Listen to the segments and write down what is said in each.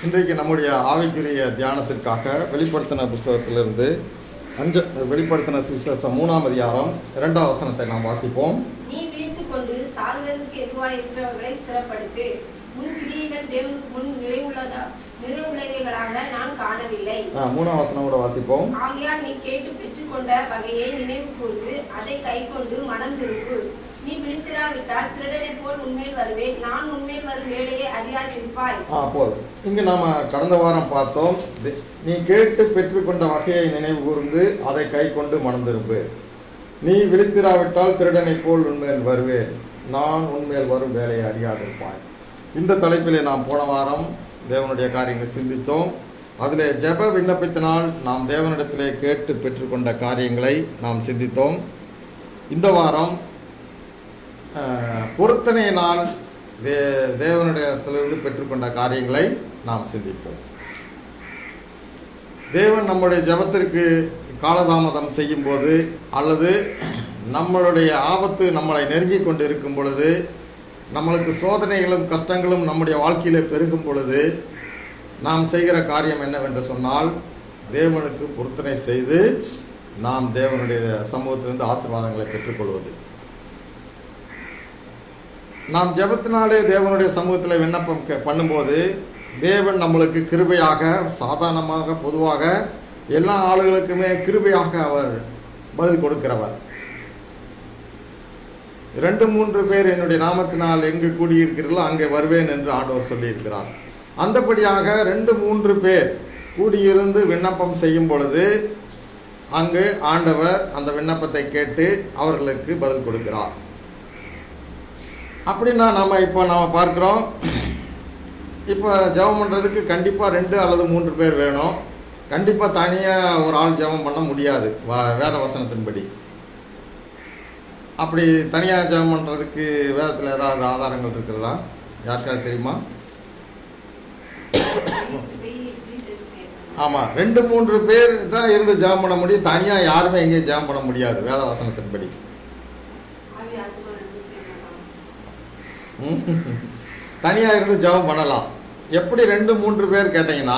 இன்றைக்கு நம்முடைய ஆவிக்குரிய தியானத்திற்காக வெளிப்படுத்தின புஸ்தகத்திலிருந்து அஞ்ச வெளிப்படுத்தின சுவிசேஷம் மூணாம் அதிகாரம் இரண்டாம் வசனத்தை நாம் வாசிப்போம் நீ விழித்துக் கொண்டு சாகிறதுக்கு எதுவாய் இருக்கிறவர்களை ஸ்திரப்படுத்து முன் கிரியைகள் தேவனுக்கு முன் நிறைவுள்ளதா நிறைவுள்ளவைகளாக நான் காணவில்லை ஆ, மூணாம் வசனம் கூட வாசிப்போம் ஆகையால் நீ கேட்டு பெற்றுக்கொண்ட வகையை நினைவு கூர்ந்து அதை கைக்கொண்டு மனம் திருப்பு நீ விழித்திராவிட்டால் திருடனைப் போல் உண்மையில் வருவேன் நான் உண்மையில் வரும் வேலையை அறியாதிருப்பாய் ஆ போதும் இங்கு நாம் கடந்த வாரம் பார்த்தோம் தி- நீ கேட்டு பெற்றுக்கொண்ட வகையை நினைவு கூர்ந்து அதை கை கொண்டு மணந்திருப்பு நீ விழித்திராவிட்டால் திருடனைப் போல் உண்மையில் வருவேன் நான் உண்மையில் வரும் வேலையை அறியாதிருப்பாய் இந்த தலைப்பிலே நாம் போன வாரம் தேவனுடைய காரியங்களை சிந்தித்தோம் அதிலே ஜெப விண்ணப்பத்தினால் நாம் தேவனிடத்திலே கேட்டு பெற்றுக்கொண்ட காரியங்களை நாம் சிந்தித்தோம் இந்த வாரம் அஹ், பொருத்தனையினால் தே தேவனிடத்திலிருந்து பெற்றுக்கொண்ட காரியங்களை நாம் சிந்திப்போம் தேவன் நம்முடைய ஜெபத்திற்கு காலதாமதம் செய்யும்போது அல்லது நம்மளுடைய ஆபத்து நம்மளை நெருங்கி கொண்டு இருக்கும் பொழுது நம்மளுக்கு சோதனைகளும் கஷ்டங்களும் நம்முடைய வாழ்க்கையிலே பெருகும் பொழுது நாம் செய்கிற காரியம் என்னவென்று சொன்னால் தேவனுக்கு பொருத்தனை செய்து நாம் தேவனுடைய சமூகத்திலிருந்து ஆசீர்வாதங்களை பெற்றுக்கொள்வது நாம் ஜெபத்தினாலே தேவனுடைய சமூகத்தில் விண்ணப்பம் கே- பண்ணும்போது தேவன் நம்மளுக்கு கிருபையாக சாதாரணமாக பொதுவாக எல்லா ஆளுகளுக்குமே கிருபையாக அவர் பதில் கொடுக்கிறவர் இரண்டு மூன்று பேர் என்னுடைய நாமத்தினால் எங்கு கூடியிருக்கிறீர்களோ அங்கே வருவேன் என்று ஆண்டவர் சொல்லியிருக்கிறார் அந்தபடியாக ரெண்டு மூன்று பேர் கூடியிருந்து விண்ணப்பம் செய்யும் பொழுது அங்கு ஆண்டவர் அந்த விண்ணப்பத்தை கேட்டு அவர்களுக்கு பதில் கொடுக்கிறார் அப்படின்னா நம்ம இப்போ நாம் பார்க்குறோம் இப்போ ஜெபம் பண்ணுறதுக்கு கண்டிப்பாக ரெண்டு அல்லது மூன்று பேர் வேணும் கண்டிப்பாக தனியாக ஒரு ஆள் ஜெபம் பண்ண முடியாது வ வேத வசனத்தின்படி அப்படி தனியாக ஜெபம் பண்ணுறதுக்கு வேதத்தில் ஏதாவது ஆதாரங்கள் இருக்கிறதா யாருக்காவது தெரியுமா ஆமாம் ரெண்டு மூன்று பேர் தான் இருந்து ஜெபம் பண்ண முடியும் தனியாக யாருமே எங்கேயும் ஜெபம் பண்ண முடியாது வேத வசனத்தின்படி தனியாக இருந்து ஜெபம் பண்ணலாம் எப்படி ரெண்டு மூன்று பேர் கேட்டிங்கன்னா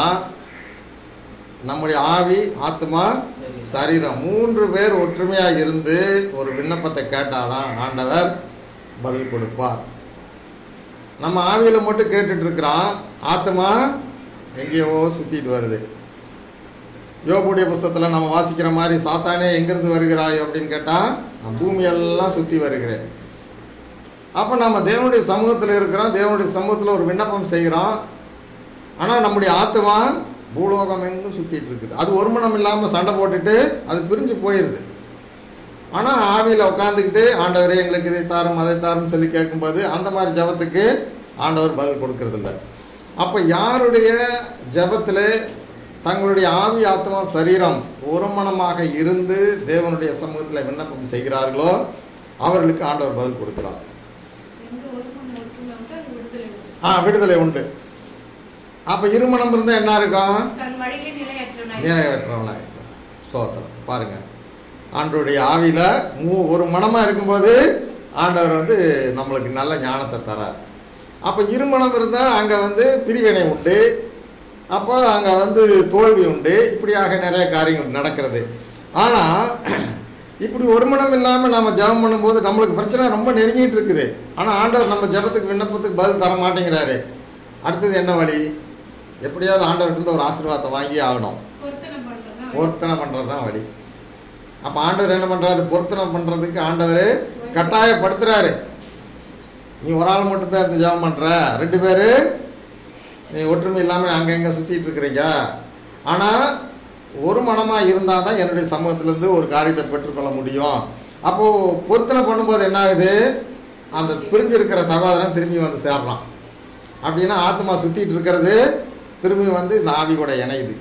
நம்முடைய ஆவி ஆத்மா சரீரம் மூன்று பேர் ஒற்றுமையாக இருந்து ஒரு விண்ணப்பத்தை கேட்டாதான் ஆண்டவர் பதில் கொடுப்பார் நம்ம ஆவியில் மட்டும் கேட்டுட்டு இருக்கிறோம் ஆத்மா எங்கேயோ சுற்றிட்டு வருது யோபுடைய புஸ்தகத்தில் நம்ம வாசிக்கிற மாதிரி சாத்தானே எங்கேருந்து வருகிறாய் அப்படின்னு கேட்டால் நான் பூமியெல்லாம் சுற்றி வருகிறேன் அப்போ நம்ம தேவனுடைய சமூகத்தில் இருக்கிறோம் தேவனுடைய சமூகத்தில் ஒரு விண்ணப்பம் செய்கிறோம் ஆனால் நம்முடைய ஆத்மா பூலோகம் எங்கும் சுற்றிட்டு இருக்குது அது ஒரு மனம் இல்லாமல் சண்டை போட்டுட்டு அது பிரிஞ்சு போயிடுது ஆனால் ஆவியில் உட்காந்துக்கிட்டு ஆண்டவரே எங்களுக்கு இதை தாரும் அதை தாரும் சொல்லி கேட்கும்போது அந்த மாதிரி ஜபத்துக்கு ஆண்டவர் பதில் கொடுக்கறதில்ல அப்போ யாருடைய ஜபத்தில் தங்களுடைய ஆவி ஆத்மா சரீரம் ஒருமனமாக இருந்து தேவனுடைய சமூகத்தில் விண்ணப்பம் செய்கிறார்களோ அவர்களுக்கு ஆண்டவர் பதில் கொடுக்கிறார் ரெண்டு ஒருமனம் ஒற்றுமை வந்து அது விடுதலை உண்டு. ஆ விடுதலை உண்டு அப்போ இருமணம் இருந்தால் என்ன இருக்கும் தன் வழியிலே நிலையற்றவனாய் நிறைவேற்றவனாக இருக்கும் சோத்திரம் பாருங்க ஆண்டவருடைய ஆவியில் மூ ஒரு மனமாக இருக்கும்போது ஆண்டவர் வந்து நம்மளுக்கு நல்ல ஞானத்தை தரார் அப்போ இருமணம் இருந்தால் அங்கே வந்து பிரிவினை உண்டு அப்போ அங்கே வந்து தோல்வி உண்டு இப்படியாக நிறைய காரியங்கள் நடக்கிறது ஆனால் இப்படி ஒரு மனம் இல்லாமல் நம்ம ஜெபம் பண்ணும்போது நம்மளுக்கு பிரச்சனை ரொம்ப நெருங்கிட்டு இருக்குது ஆனால் ஆண்டவர் நம்ம ஜெபத்துக்கு விண்ணப்பத்துக்கு பதில் தர மாட்டேங்கிறாரு அடுத்தது என்ன வழி எப்படியாவது ஆண்டவர்கிட்ட ஒரு ஆசீர்வாதத்தை வாங்கி ஆகணும் பொருத்தனை பண்றதுதான் பொருத்தனை பண்ணுறது தான் வழி அப்போ ஆண்டவர் என்ன பண்ணுறாரு பொருத்தனை பண்ணுறதுக்கு ஆண்டவர் கட்டாயப்படுத்துகிறாரு நீ ஒரு ஆள் மட்டும்தான் எடுத்து ஜெபம் பண்ணுற ரெண்டு பேர் நீ ஒற்றுமை இல்லாமல் அங்கே இங்கே சுற்றிட்டு இருக்கிறீங்க ஆனால் ஒரு மனமாக இருந்தால் தான் என்னுடைய சமூகத்திலேருந்து ஒரு காரியத்தை பெற்றுக்கொள்ள முடியும் அப்போது பொருத்தனை பண்ணும்போது என்ன ஆகுது அந்த பிரிஞ்சிருக்கிற சகோதரன் திரும்பி வந்து சேர்றான் அப்படின்னா ஆத்மா சுற்றிட்டு இருக்கிறது திரும்பி வந்து இந்த ஆவி கூட இணையுது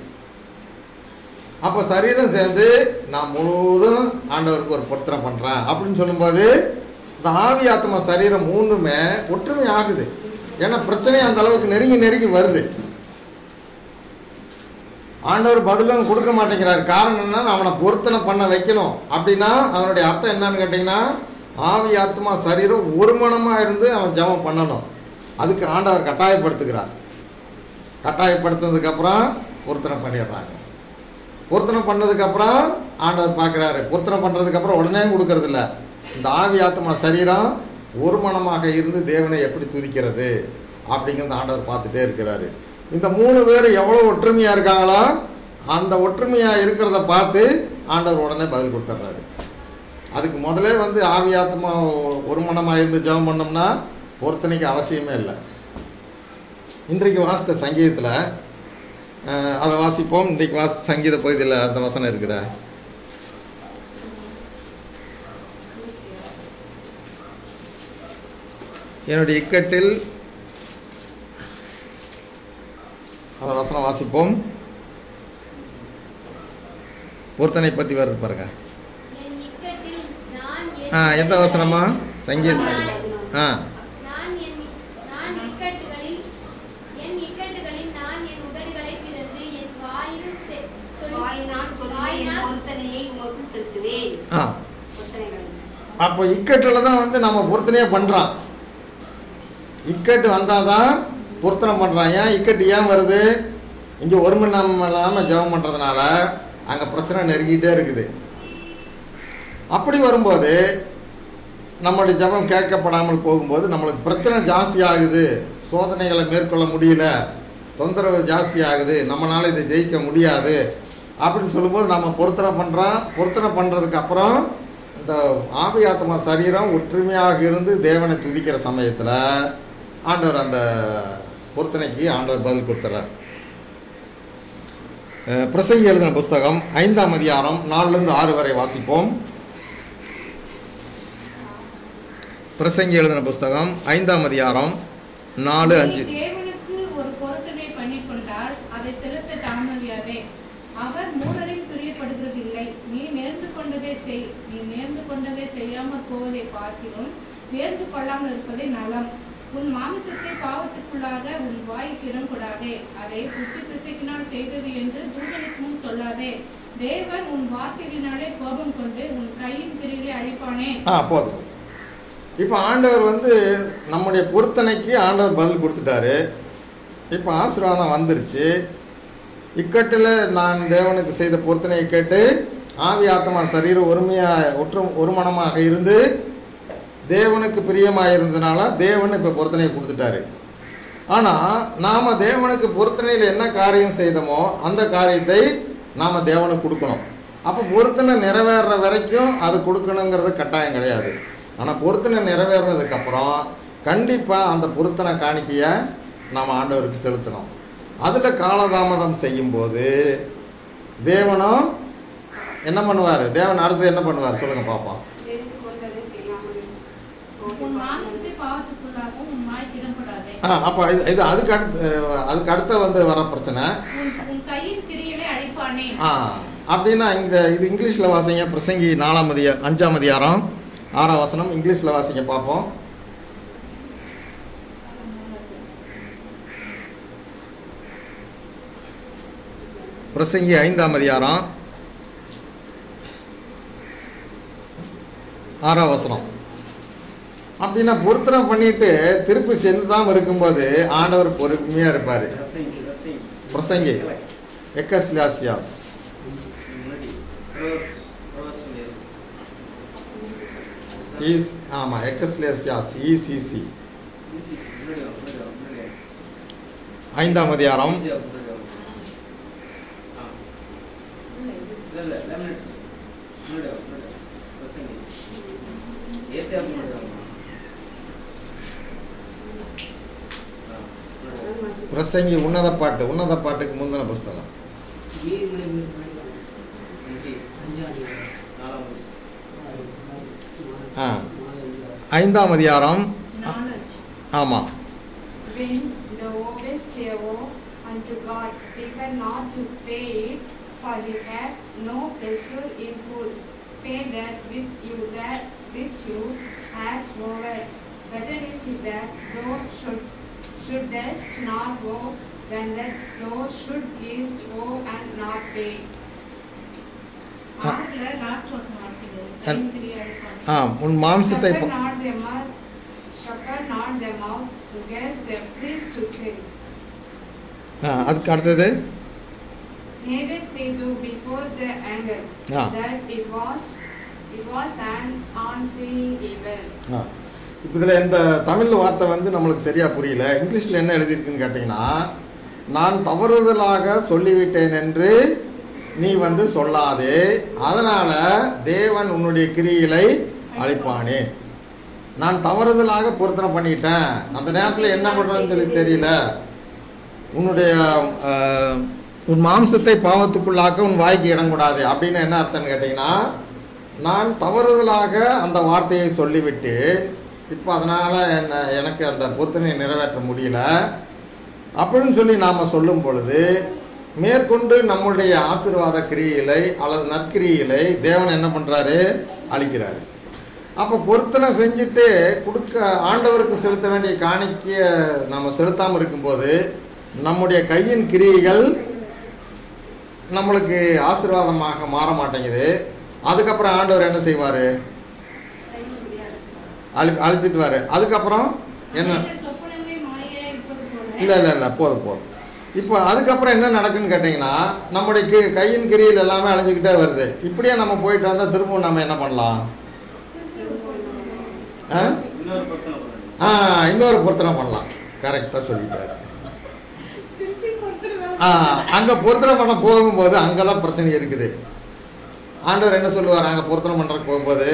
அப்போ சரீரம் சேர்ந்து நான் முழுவதும் ஆண்டவருக்கு ஒரு பொருத்தனை பண்ணுறேன் அப்படின்னு சொல்லும்போது இந்த ஆவி ஆத்மா சரீரம் மூணுமே ஒற்றுமை ஆகுது ஏன்னா பிரச்சனை அந்த அளவுக்கு நெருங்கி நெருங்கி வருது ஆண்டவர் பதிலும் கொடுக்க மாட்டேங்கிறார் காரணம் என்னன்னா அவனை பொருத்தனை பண்ண வைக்கணும் அப்படின்னா அதனுடைய அர்த்தம் என்னன்னு கேட்டிங்கன்னா ஆவி ஆத்மா சரீரம் ஒரு மனமாக இருந்து அவன் ஜெபம் பண்ணணும் அதுக்கு ஆண்டவர் கட்டாயப்படுத்துகிறார் கட்டாயப்படுத்தினதுக்கப்புறம் பொருத்தனை பண்ணிடுறாங்க பொருத்தனை பண்ணதுக்கப்புறம் ஆண்டவர் பார்க்குறாரு பொருத்தனை பண்ணுறதுக்கப்புறம் உடனே கொடுக்கறது இல்ல இந்த ஆவி ஆத்மா சரீரம் ஒரு மனமாக இருந்து தேவனை எப்படி துதிக்கிறது அப்படிங்கிறத ஆண்டவர் பார்த்துட்டே இருக்கிறாரு இந்த மூணு பேர் எவ்வளோ ஒற்றுமையாக இருக்காங்களோ அந்த ஒற்றுமையாக இருக்கிறத பார்த்து ஆண்டவர் உடனே பதில் கொடுத்துட்றாரு அதுக்கு முதலே வந்து ஆவி ஆத்மா ஒரு மனமாக இருந்து ஜெபம் பண்ணோம்னா பொருத்தனைக்கு அவசியமே இல்லை இன்றைக்கு வாசித்த சங்கீதத்தில் அஹ், அதை வாசிப்போம் இன்றைக்கு வாசி சங்கீத பகுதியில் அந்த வசனம் இருக்குதா என்னுடைய இக்கட்டில் அந்த வசனம் வாசிப்போம் பொருத்தனை பற்றி வருது பாருங்க என் இக்கட்டில் நான் ஆ எந்த வசனமா சங்கீத ஆ நான் என் நான் இக்கட்டுகளில் என் இக்கட்டுகளில் நான் என் உதடுகளை திறந்து என் வாயில் செ- சொல்லி வாயினால் சொல்லி என் வாயினால் பொருத்தனையை உமக்கு செலுத்துவேன் ஆ பொருத்தனைகள் அப்போ இக்கட்டில் தான் வந்து நம்ம பொருத்தனையே பண்ணுறான் இக்கட்டு வந்தால் தான் பொருத்தனை பண்ணுறான் ஏன் இக்கட்டு ஏன் வருது இங்கே ஒரு மணி நேரம் இல்லாமல் ஜெபம் பண்ணுறதுனால அங்கே பிரச்சனை நெருங்கிட்டே இருக்குது அப்படி வரும்போது நம்மளுடைய ஜெபம் கேட்கப்படாமல் போகும்போது நம்மளுக்கு பிரச்சனை ஜாஸ்தி ஆகுது சோதனைகளை மேற்கொள்ள முடியல தொந்தரவு ஜாஸ்தி ஆகுது நம்மளால் இதை ஜெயிக்க முடியாது அப்படின்னு சொல்லும்போது நம்ம பொருத்தனை பண்ணுறோம் பொருத்தனை பண்ணுறதுக்கு அப்புறம் இந்த ஆவி ஆத்மா சரீரம் ஒற்றுமையாக இருந்து தேவனை துதிக்கிற சமயத்தில் ஆண்டவர் அந்த பொருத்தனைக்கு ஆண்டவர் பதில் கொடுத்துறார் அஹ் பிரசங்கி எழுதின புஸ்தகம் ஐந்தாம் அதிகாரம் நாலுலேருந்து ஆறு வரை வாசிப்போம் பிரசங்கி எழுதின புஸ்தகம் ஐந்தாம் அதிகாரம் நாலு அஞ்சு நீ தேவனுக்கு ஒரு பொருத்தனை பண்ணிக் கொண்டால் அதை செலுத்த தாமதியாதே அவர் மூடரில் பிரியப்படுகிறதில்லை நீ நேர்ந்து கொண்டதை செய் நீ நேர்ந்து கொண்டதை செய்யாமல் போவதை பார்க்கிறோம் நேர்ந்து கொள்ளாமல் இருப்பதே நலம் உன் மாமிசத்தை பாவத்துக்குள்ளாக உன் வாய்க்கு இடம் கொடாதே அதை புத்தி பிசைக்கினால் செய்தது என்று தூதனுக்கு முன் சொல்லாதே தேவன் உன் வார்த்தைகளினாலே கோபம் கொண்டு உன் கையின் பிரிவை அழிப்பானே ஆ போதும் இப்போ ஆண்டவர் வந்து நம்முடைய பொருத்தனைக்கு ஆண்டவர் பதில் கொடுத்துட்டாரு இப்போ ஆசீர்வாதம் வந்துருச்சு இக்கட்டில் நான் தேவனுக்கு செய்த பொருத்தனையை கேட்டு ஆவி ஆத்மா சரீரம் ஒருமையாக ஒற்று ஒருமனமாக இருந்து தேவனுக்கு பிரியமாக இருந்ததுனால தேவன் இப்போ பொருத்தனையை கொடுத்துட்டாரு ஆனால் நாம் தேவனுக்கு பொருத்தனையில் என்ன காரியம் செய்தோமோ அந்த காரியத்தை நாம் தேவனுக்கு கொடுக்கணும் அப்போ பொருத்தனை நிறைவேறுற வரைக்கும் அது கொடுக்கணுங்கிறது கட்டாயம் கிடையாது ஆனால் பொருத்தனை நிறைவேறினதுக்கப்புறம் கண்டிப்பாக அந்த பொருத்தனை காணிக்கையை நாம் ஆண்டவருக்கு செலுத்தணும் அதில் காலதாமதம் செய்யும்போது தேவனும் என்ன பண்ணுவார் தேவன் அடுத்து என்ன பண்ணுவார் சொல்லுங்கள் பார்ப்போம் தெரிந்து கொண்டதை செய்யாமல் உன் மாமிசத்தை பாவத்துக்குள்ளாக உன் வாய்க்கு இடம் கொடாதே ஆ அப்போ இது இது அதுக்கு அடுத்து அதுக்கு அடுத்த வந்து வர பிரச்சனை உன் உன் கையின் கிரியலை அழிப்பானே ஆ அப்படின்னா இந்த இது இங்கிலீஷில் வாசிங்க பிரசங்கி நாலாம் அதிக அஞ்சாம் அதிகாரம் ஆறாம் வசனம் இங்கிலீஷில் வாசிங்க பார்ப்போம் பிரசங்கி ஐந்தாம் அதிகாரம் ஆறாம் வசனம் அப்படின்னா பொருத்தனை பண்ணிட்டு திருப்பி செலுத்தாமல் இருக்கும்போது ஆண்டவர் பொறுமையாக இருப்பார் ரசிங் ரசிங் பிரசங்கி எக்கஸ்லாசியாஸ் முன்னாடி ரோஸ் ரோஸ் முடியாது ஈஸ் ஆமாம் எக்கஸ்லேசியாஸ் இசிசி ஈஸி முன்னாடி வா முன்னாடி வா முன்னாடி வா ஐந்தாம் அதிகாரம் ஈஸியாக முன்னாடி வா ஆ இல்லை இல்லை லெமனட்ஸ் முன்னாடி வா முன்னாடி வா ரசிங் ஏசியாக முன்னாடி வாங்க ஆ முன்னாடி வா பிரசங்கி உன்னத பாட்டு உன்னத பாட்டுக்கு முந்தின புஸ்தகம் அஞ்சு நாலாம் வயசு ஆ ஐந்தாம் அதிகாரம் knowledge. ஆமாம் When thou owest a vow unto God, prefer not to pay it, for he hath no pleasure in fools. Pay that which you that which you hast vowed. Better is it that thou should shouldest not vow than that thou shouldest vow and not pay. ஆறுல last வசனம் வாசிங்க. கையின் கிரியை அழிப்பானே. ஆ உன் மாம்சத்தை Suffer ப- not their mouth, suffer not their mouth against their priest to sin. ஆ, அதுக்கு அடுத்தது Neither say to before the anger Ah. that it was it was an unseeing evil. ஆ இப்போ இதில் இந்த தமிழ் வார்த்தை வந்து நம்மளுக்கு சரியாக புரியல இங்கிலீஷில் என்ன எழுதியிருக்குன்னு கேட்டிங்கன்னா நான் தவறுதலாக சொல்லிவிட்டேன் என்று நீ வந்து சொல்லாதே அதனால் தேவன் உன்னுடைய கிரியிலை அழிப்பானே நான் தவறுதலாக பொருத்தனை பண்ணிட்டேன் அந்த நேரத்தில் என்ன பண்ணுறதுன்னு சொல்லி தெரியல உன்னுடைய ஆஹ், உன் மாம்சத்தை பாவத்துக்குள்ளாக்க உன் வாய்க்கு இடம் கூடாது அப்படின்னு என்ன அர்த்தம்னு கேட்டிங்கன்னா நான் தவறுதலாக அந்த வார்த்தையை சொல்லிவிட்டு இப்போ அதனால் என்ன எனக்கு அந்த பொருத்தனையை நிறைவேற்ற முடியல அப்படின்னு சொல்லி நாம் சொல்லும் பொழுது மேற்கொண்டு நம்முடைய ஆசீர்வாத கிரியிலை அல்லது நற்கிரியிலை தேவன் என்ன பண்ணுறாரு அழிக்கிறாரு அப்போ பொருத்தனை செஞ்சுட்டு கொடுக்க ஆண்டவருக்கு செலுத்த வேண்டிய காணிக்கைய நம்ம செலுத்தாமல் இருக்கும்போது நம்முடைய கையின் கிரியைகள் நம்மளுக்கு ஆசீர்வாதமாக மாற மாட்டேங்குது அதுக்கப்புறம் ஆண்டவர் என்ன செய்வார் அழி அழிச்சிட்டுவார் அதுக்கப்புறம் என்ன அநேக சொப்பனங்களே மாயையா இருப்பது போல இல்லை இல்லை இல்லை போதும் போதும் இப்போ அதுக்கப்புறம் என்ன நடக்குன்னு கேட்டிங்கன்னா நம்முடைய கி கையின் கிரியில் எல்லாமே அழிஞ்சுக்கிட்டே வருது இப்படியே நம்ம போயிட்டு வந்தால் திரும்பவும் நம்ம என்ன பண்ணலாம் ஆ இன்னொரு பொருத்தனை பண்ணணும் ஆ இன்னொரு பொருத்தனை பண்ணலாம் கரெக்டாக சொல்லிட்டாரு ஆ அங்கே பொருத்தனை பண்ண போகும்போது அங்கே தான் பிரச்சனை இருக்குது ஆண்டவர் என்ன சொல்லுவார் அங்கே பொருத்தனை பண்ணுறதுக்கு போகும்போது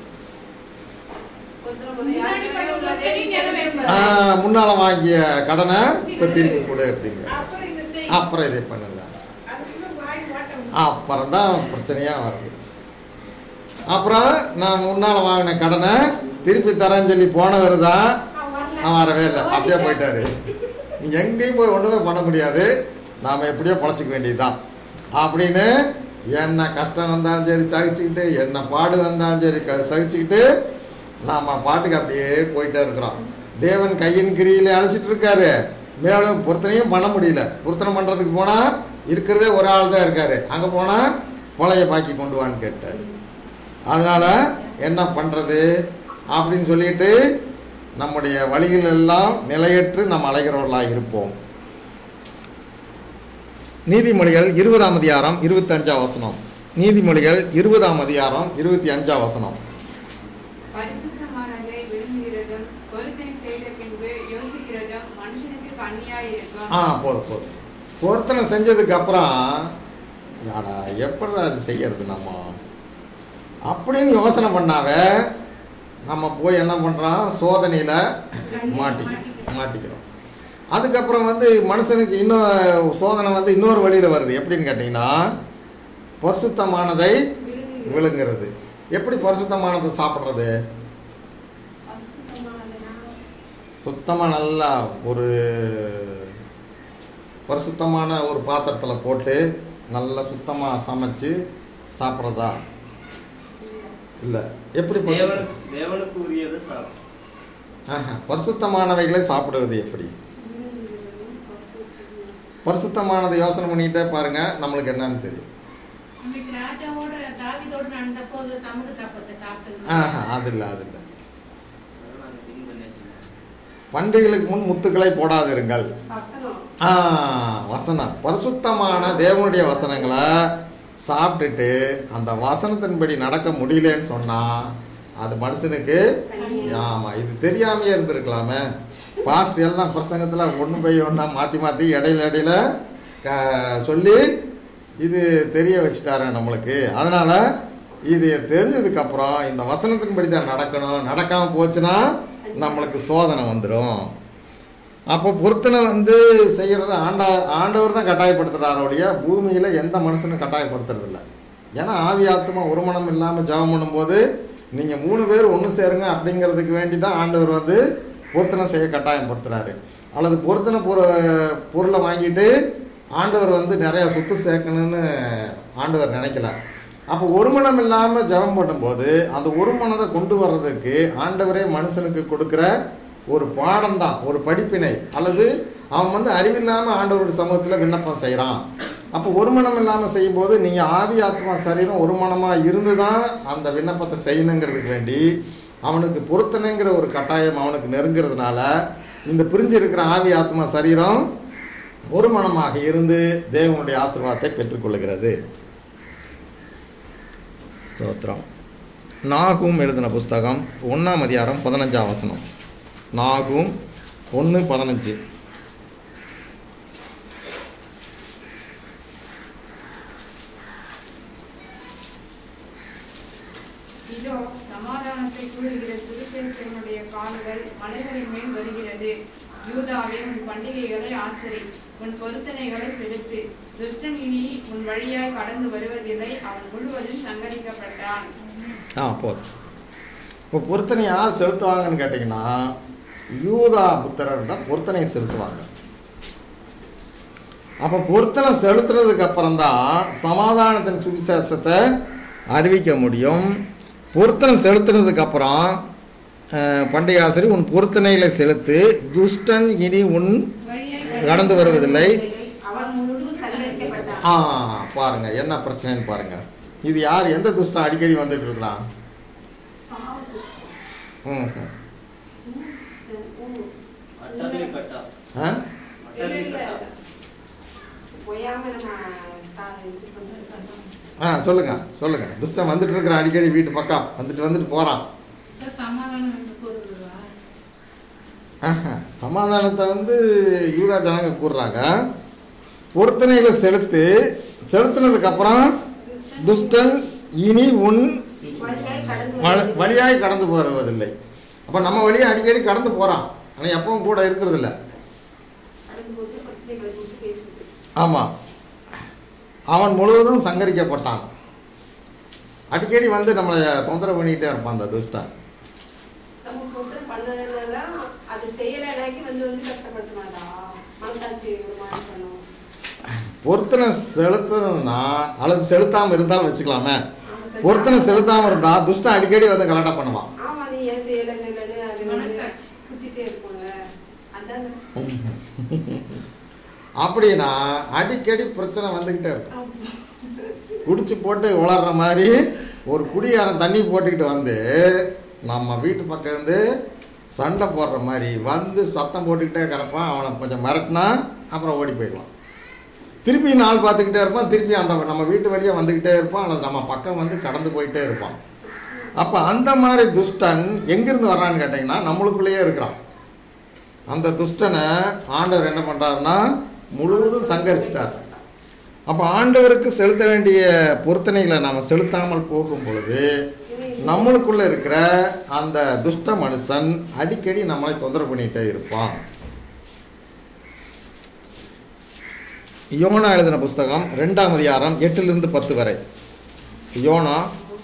முன்னாடி பண்ண பொருத்தனை நிறைவேறும். ஆ, முன்னால வாங்கிய கடனை இப்போ திருப்பி கொடு அப்படிங்கிற அப்புறம் இதை செய். அப்புறம் இதை பண்ணுங்க அதுக்குள்ள வாய் ஓட்டம். அப்புறம் தான் பிரச்சனையாக வருது அப்புறம் நான் முன்னால் வாங்கின கடனை திருப்பி தரேன்னு சொல்லி போனவர் தான் அவன் வரல. அவன் வரவே இல்லை அப்படியே போயிட்டாரு நீ எங்கேயும் போய் ஒன்றுமே பண்ண முடியாது நாம் எப்படியோ பொழைச்சிக்க வேண்டியது தான் அப்படின்னு என்ன கஷ்டம் வந்தாலும் சரி சகிச்சுக்கிட்டு என்ன பாடு வந்தாலும் சரி க சகிச்சுக்கிட்டு நாம் பாட்டுக்கு அப்படியே போயிட்டே இருக்கிறோம் தேவன் கையின் கிரியில அழைச்சிட்டு இருக்காரு மேலும் பொருத்தனையும் பண்ண முடியல பொருத்தனை பண்ணுறதுக்கு போனால் இருக்கிறதே ஒரு ஆள் தான் இருக்காரு அங்கே போனால் கொலைய பாக்கி கொண்டு வான்னு கேட்டார் அதனால் என்ன பண்ணுறது அப்படின்னு சொல்லிட்டு நம்முடைய வழிகள் எல்லாம் நிலையற்று நம்ம அலைகிறவர்களாக இருப்போம் நீதிமொழிகள் இருபதாம் அதிகாரம் இருபத்தஞ்சாம் வசனம் நீதிமொழிகள் இருபதாம் அதிகாரம் இருபத்தி அஞ்சாம் வசனம் பரிசுத்தமானதை விரும்புகிறதும் பொருத்தனை செய்த பின்பு யோசிக்கிறதும் மனுஷனுக்கு கண்ணியாயிருக்கும் ஆ போதும் போதும் பொருத்தனை செஞ்சதுக்கு அப்புறம் யாடா எப்படி அது செய்யறது நம்ம அப்படின்னு யோசனை பண்ணாவே நம்ம போய் என்ன பண்ணுறோம் சோதனையில் மாட்டி மாட்டிக்கிறோம் அதுக்கப்புறம் வந்து மனுஷனுக்கு இன்னும் சோதனை வந்து இன்னொரு வழியில் வருது எப்படின்னு கேட்டிங்கன்னா பரிசுத்தமானதை விழுங்குறது எப்படி பரிசுத்தமானதை சாப்பிட்றது சுத்தமாக நல்லா ஒரு பரிசுத்தமான ஒரு பாத்திரத்தில் போட்டு நல்லா சுத்தமாக சமைச்சு சாப்பிட்றதா இல்லை எப்படி பரிசுத்த தேவனுக்கு தேவனுக்கு உரியதை சாப்பிடும் ஆஹா, பரிசுத்தமானவைகளை சாப்பிடுவது எப்படி பரிசுத்தமானதை யோசனை பண்ணிக்கிட்டே பாருங்க நம்மளுக்கு என்னன்னு தெரியும் அன்னைக்கு ராஜாவோட தாவீதோட நடந்த போது சமூக தப்பத்தை சாப்பிட்டது ஆஹா அது இல்லை அது இல்லை அதெல்லாம் நாங்கள் திங்க் பண்ணி வச்சுக்கோங்க பண்டிகைகளுக்கு முன் முத்துக்களை போடாதிருங்கள் வசனம் ஆ வசனம் பரிசுத்தமான தேவனுடைய வசனங்களை சாப்பிட்டுட்டு அந்த வசனத்தின்படி நடக்க முடியலன்னு சொன்னால் அது மனுஷனுக்கு ஆமாம் இது தெரியாமையே இருந்திருக்கலாமே பாஸ்ட் எல்லாம் பிரசங்கத்தில் ஒன்று போய் ஒன்றா மாற்றி மாற்றி இடையில இடையில க- சொல்லி இது தெரிய வச்சுட்டாரு நம்மளுக்கு அதனால் இது தெரிஞ்சதுக்கப்புறம் இந்த வசனத்தின்படி தான் நடக்கணும் நடக்காமல் போச்சுன்னா நம்மளுக்கு சோதனை வந்துடும் அப்போ பொருத்தனை வந்து செய்கிறது ஆண்டா ஆண்டவர் தான் கட்டாயப்படுத்துகிறார் ஒழிய பூமியில் எந்த மனுஷனும் கட்டாயப்படுத்துறது இல்ல ஏன்னா ஆவி ஆத்மா ஒரு மனம் இல்லாமல் ஜெபம் பண்ணும்போது நீங்கள் மூணு பேர் ஒன்று சேருங்க அப்படிங்கிறதுக்கு வேண்டி தான் ஆண்டவர் வந்து பொருத்தனை செய்ய கட்டாயப்படுத்துகிறாரு அல்லது பொருத்தனை பொரு பொருளை வாங்கிட்டு ஆண்டவர் வந்து நிறையா சொத்து சேர்க்கணும்னு ஆண்டவர் நினைக்கல அப்போ ஒரு மனம் இல்லாமல் ஜெபம் பண்ணும்போது அந்த ஒரு மனதை கொண்டு வர்றதுக்கு ஆண்டவரே மனுஷனுக்கு கொடுக்குற ஒரு பாடம் தான் ஒரு படிப்பினை அல்லது அவன் வந்து அறிவில்லாமல் ஆண்டவருடைய சமூகத்தில் விண்ணப்பம் செய்கிறான் அப்போ ஒரு மனம் இல்லாமல் செய்யும்போது நீங்கள் ஆவி ஆத்மா சரீரம் ஒரு மனமாக இருந்து தான் அந்த விண்ணப்பத்தை செய்யணுங்கிறதுக்கு வேண்டி அவனுக்கு பொருத்தனைங்கிற ஒரு கட்டாயம் அவனுக்கு நெருங்கிறதுனால இந்த பிரிஞ்சு இருக்கிற ஆவி ஆத்மா சரீரம் ஒரு மனமாக இருந்து தேவனுடைய ஆசீர்வாதத்தை பெற்றுக்கொள்கிறது ஸ்தோத்திரம் நாகும் எழுதின புஸ்தகம் ஒன்றாம் அதிகாரம் பதினஞ்சாம் வசனம் நாகும் ஒன்று பதினஞ்சு இதோ சமாதானத்தை கூறுகிற சுவிசேஷனுடைய கால்கள் மலைகளின் மேல் வருகிறது யூதாவே உன் பண்டிகைகளை ஆசிரி உன் பொருத்தனைகளை செலுத்து துஷ்டன் இனி உன் வழியாய் கடந்து வருவதில்லை அவன் முழுவதும் சங்கரிக்கப்பட்டான் ஆ போதும் இப்போ பொருத்தனை யார் செலுத்துவாங்கன்னு கேட்டிங்கன்னா யூதா புத்திரர் தான் பொருத்தனை செலுத்துவாங்க அப்போ பொருத்தனை செலுத்துறதுக்கு அப்புறம் தான் சமாதானத்தின் சுவிசேஷத்தை அறிவிக்க முடியும் பொருத்தனை செலுத்துனதுக்கு அப்புறம் அஹ், பண்டிகை ஆசிரியர் உன் பொருத்தனையில் செலுத்து துஷ்டன் இனி உன் வழியாய் கடந்து வருவதில்லை அவன் முழுவதும் சங்கரிக்கப்பட்டான் ஆ பாருங்க என்ன பிரச்சனைன்னு பாருங்க இது யார் எந்த துஷ்டன் அடிக்கடி வந்துட்டு இருக்கிறான் ம் ம். அட்டாலே கட்டா ஆ அட்டாலே கட்டா பொய்யாம நம்ம சா இது பண்ணுறது ஆ சொல்லுங்க சொல்லுங்க துஷ்டன் வந்துட்டு இருக்கிறான் அடிக்கடி வீட்டு பக்கம் வந்துட்டு வந்துட்டு போகிறான் இப்ப சமாதானம் என்று கூறுகிறதா ஆஹா, சமாதானத்தை வந்து யூதா ஜனங்க கூறுறாங்க பொருத்தனையில் செலுத்து செலுத்தினதுக்கு அப்புறம் துஷ்டன் இனி உன் வழியாய் கடந்து வ- வருவதில்லை. வழியாய் கடந்து போவதில்லை அப்போ நம்ம வழியை அடிக்கடி கடந்து போகிறான் ஆனால் எப்பவும் கூட இருக்கிறதில்ல கடந்து போச்சு பிரச்சனைகளை கொடுத்து கேட்குது ஆமாம் அவன் முழுவதும் சங்கரிக்கப்பட்டான் அடிக்கடி வந்து நம்மளை தொந்தரவு பண்ணிகிட்டே இருப்பான் அந்த துஷ்டன் நம்ம பொறுத்தர் பண்ணலாம் அது செய்யலைனாக்கி வந்து வந்து கஷ்டப்படுத்தினாடா மனசாட்சி ஒரு மாதிரி பண்ணும் பொருத்தனை செலுத்தணும்னா அல்லது செலுத்தாமல் இருந்தாலும் வச்சுக்கலாமே ஆமா, சரி. பொருத்தனை செலுத்தாமல் இருந்தால் துஷ்டன் அடிக்கடி வந்து கலாட்டா பண்ணுவான் ஆமா நீ ஏன் செய்யலை செய்யலைன்னு அது வந்து மனசாட்சி. குத்திட்டே இருக்கும்ல அதான் அப்படின்னா அடிக்கடி பிரச்சனை வந்துக்கிட்டே இருக்கும் குடிச்சு போட்டு உளர்ற மாதிரி ஒரு குடியாரன் தண்ணி போட்டுக்கிட்டு வந்து நம்ம வீட்டு பக்கம் இருந்து சண்டை போடுற மாதிரி வந்து சத்தம் போட்டுக்கிட்டே கிடப்பான் அவனை கொஞ்சம் மிரட்டினா அப்புறம் ஓடி போயிடுவான் திருப்பி நாள் பார்த்துக்கிட்டே இருப்பான் திருப்பி அந்த நம்ம வீட்டு வழியே வந்துக்கிட்டே இருப்பான் அல்லது நம்ம பக்கம் வந்து கடந்து போயிட்டே இருப்பான் அப்போ அந்த மாதிரி துஷ்டன் எங்கேருந்து வர்றான்னு கேட்டிங்கன்னா நம்மளுக்குள்ளேயே இருக்கிறான் அந்த துஷ்டனை ஆண்டவர் என்ன பண்ணுறாருன்னா முழுவதும் சங்கரிச்சிட்டார் அப்போ ஆண்டவருக்கு செலுத்த வேண்டிய பொருத்தனைகளை நாம் செலுத்தாமல் போகும் பொழுது நம்மளுக்குள்ள இருக்கிற அந்த துஷ்ட மனுஷன் அடிக்கடி நம்மளை தொந்தரவு பண்ணிகிட்டே இருப்பான் யோனா எழுதின புஸ்தகம் ரெண்டாம் அதிகாரம் எட்டுலேருந்து பத்து வரை யோனா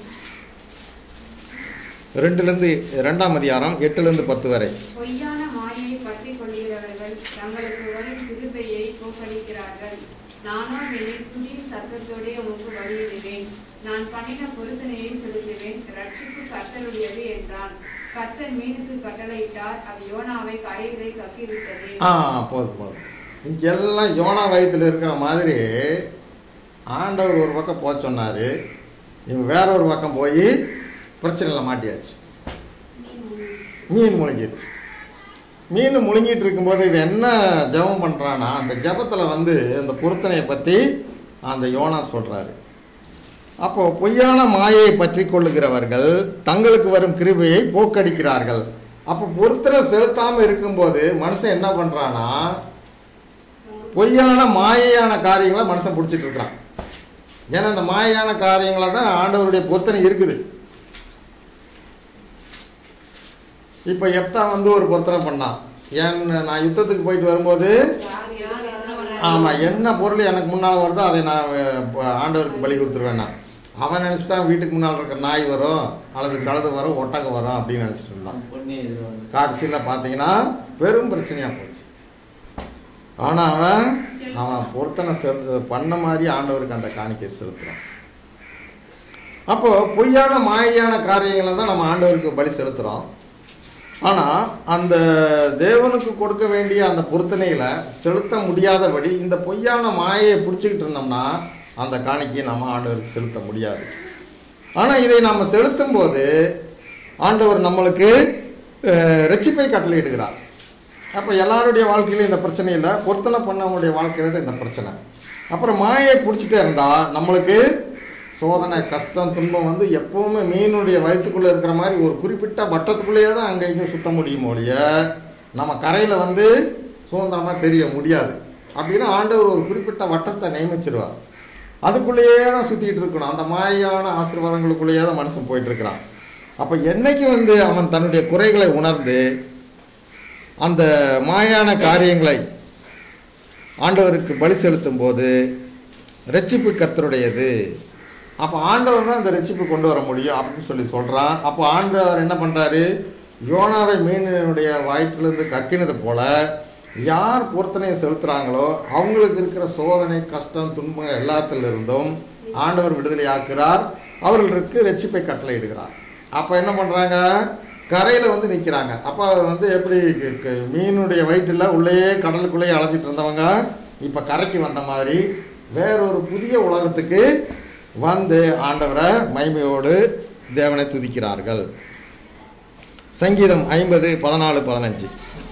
ரெண்டுலேருந்து ரெண்டாம் அதிகாரம் எட்டுலேருந்து பத்து வரை பொய்யான மாயை பற்றி கொள்கிறவர்கள் தங்களுக்கு வரும் கிருபையை போக்கடிக்கிறார்கள் நானும் என் புதிய சத்தத்தோடே உமக்கு வழியிடுவேன் நான் பண்ணின பொருத்தனையை செலுத்துவேன் ரட்சிப்பு கர்த்தருடையது என்றான் கர்த்தர் மீனுக்கு கட்டளையிட்டார் அது யோனாவை கரையிலே கக்கிவிட்டது ஆ போதும் போதும் இங்க எல்லாம் யோனா வயித்துல இருக்கிற மாதிரி ஆண்டவர் ஒரு பக்கம் போக சொன்னார் இவன் வேற ஒரு பக்கம் போய் பிரச்சனையில் மாட்டியாச்சு மீன் முழுங்கிருச்சு மீன் முழுங்கிட்டு இருக்கும்போது இது என்ன ஜெபம் பண்ணுறான்னா அந்த ஜெபத்தில் வந்து இந்த பொருத்தனையை பற்றி அந்த யோனா சொல்கிறாரு அப்போ பொய்யான மாயையை பற்றி கொள்ளுகிறவர்கள் தங்களுக்கு வரும் கிருபையை போக்கடிக்கிறார்கள் அப்போ பொருத்தனை செலுத்தாமல் இருக்கும்போது மனுஷன் என்ன பண்ணுறான்னா பொய்யான மாயையான காரியங்களை மனுஷன் பிடிச்சிட்டு இருக்கிறான் ஏன்னா இந்த மாயையான காரியங்களை தான் ஆண்டவருடைய பொருத்தனை இருக்குது இப்போ எப்தா வந்து ஒரு பொருத்தனை பண்ணான் ஏன் நான் யுத்தத்துக்கு போயிட்டு வரும்போது யார் யார் எத்தனை வர ஆமாம் என்ன பொருள் எனக்கு முன்னால் வருதோ அதை நான் அஹ், ப- ஆண்டவருக்கு பலி கொடுத்துருவேன் நான் அவன் நினச்சிட்டான் வீட்டுக்கு முன்னால் இருக்கிற நாய் வரும் அல்லது கழுது வரும் ஒட்டகம் வரும் அப்படின்னு நினச்சிட்டு இருந்தான் பொண்ணே எதிர்வாங்க கடைசியில் பார்த்தீங்கன்னா பெரும் பிரச்சனையாக போச்சு ஆனால் அவன் அவன் பொருத்தனை செலு பண்ண மாதிரி ஆண்டவருக்கு அந்த காணிக்கை செலுத்துகிறான் அப்போ பொய்யான மாயையான காரியங்களை தான் நம்ம ஆண்டவருக்கு பலி செலுத்துகிறோம் ஆனால் அந்த தேவனுக்கு கொடுக்க வேண்டிய அந்த பொருத்தனைகளை செலுத்த முடியாதபடி இந்த பொய்யான மாயையை பிடிச்சிக்கிட்டு இருந்தோம்னா அந்த காணிக்கையை நம்ம ஆண்டவருக்கு செலுத்த முடியாது ஆனால் இதை நம்ம செலுத்தும்போது ஆண்டவர் நம்மளுக்கு அஹ், ரட்சிப்பை கட்டளையிடுகிறார் அப்போ எல்லாருடைய வாழ்க்கையிலும் இந்த பிரச்சனை இல்லை பொருத்தனை பண்ணவங்களுடைய வாழ்க்கையில தான் இந்த பிரச்சனை அப்புறம் மாயை பிடிச்சிட்டே இருந்தால் நம்மளுக்கு சோதனை கஷ்டம் துன்பம் வந்து எப்பவுமே மீனுடைய வயிற்றுக்குள்ளே இருக்கிற மாதிரி ஒரு குறிப்பிட்ட வட்டத்துக்குள்ளேயே தான் அங்கே இங்கே சுத்த முடியும் ஒழிய நம்ம கரையில் வந்து சுதந்திரமாக தெரிய முடியாது அப்படின்னா ஆண்டவர் ஒரு குறிப்பிட்ட வட்டத்தை நியமிச்சிருவார் அதுக்குள்ளேயே தான் சுற்றிட்டு இருக்கணும் அந்த மாயான ஆசீர்வாதங்களுக்குள்ளேயே தான் மனுஷன் போயிட்டு இருக்கிறான் அப்போ என்னைக்கு வந்து அவன் தன்னுடைய குறைகளை உணர்ந்து அந்த மாயான காரியங்களை ஆண்டவருக்கு பலி செலுத்தும் போது ரட்சிப்பு கர்த்தருடையது அப்போ ஆண்டவர் தான் இந்த ரட்சிப்பு கொண்டு வர முடியும் அப்படின்னு சொல்லி சொல்கிறான் அப்போ ஆண்டவர் என்ன பண்ணுறாரு யோனாவை மீனினுடைய வயிற்றிலிருந்து கக்கினது போல யார் பொருத்தனையை செலுத்துகிறாங்களோ அவங்களுக்கு இருக்கிற சோதனை கஷ்டம் துன்பம் எல்லாத்திலிருந்தும் ஆண்டவர் விடுதலை ஆக்குறார் அவர்களுக்கு ரட்சிப்பை கட்டளையிடுகிறார் அப்போ என்ன பண்ணுறாங்க கரையில் வந்து நிற்கிறாங்க அப்போ வந்து எப்படி க- க- மீனுடைய வயிற்றில் உள்ளேயே கடலுக்குள்ளேயே அழைச்சிட்டு இருந்தவங்க இப்போ கரைக்கு வந்த மாதிரி வேறொரு புதிய உலகத்துக்கு வந்து ஆண்டவரை மைமையோடு தேவனை துதிக்கிறார்கள் சங்கீதம் ஐம்பது பதினாலு பதினஞ்சு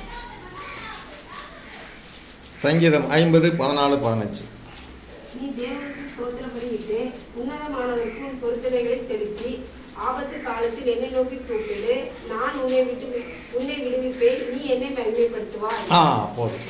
சங்கீதம் ஐம்பது பதினாலு பதினஞ்சு நீ தேவனுக்கு ஸ்தோத்திரப்படியிட்டு உன்னதமானவருக்கு உன் பொருத்தனைகளை செலுத்தி ஆபத்து காலத்தில் என்னை நோக்கி கூப்பிடு நான் உன்னை விட்டு வி- உன்னை விடுவிப்பேன் நீ என்னை மகிமைப்படுத்துவாய் ஆ போதும்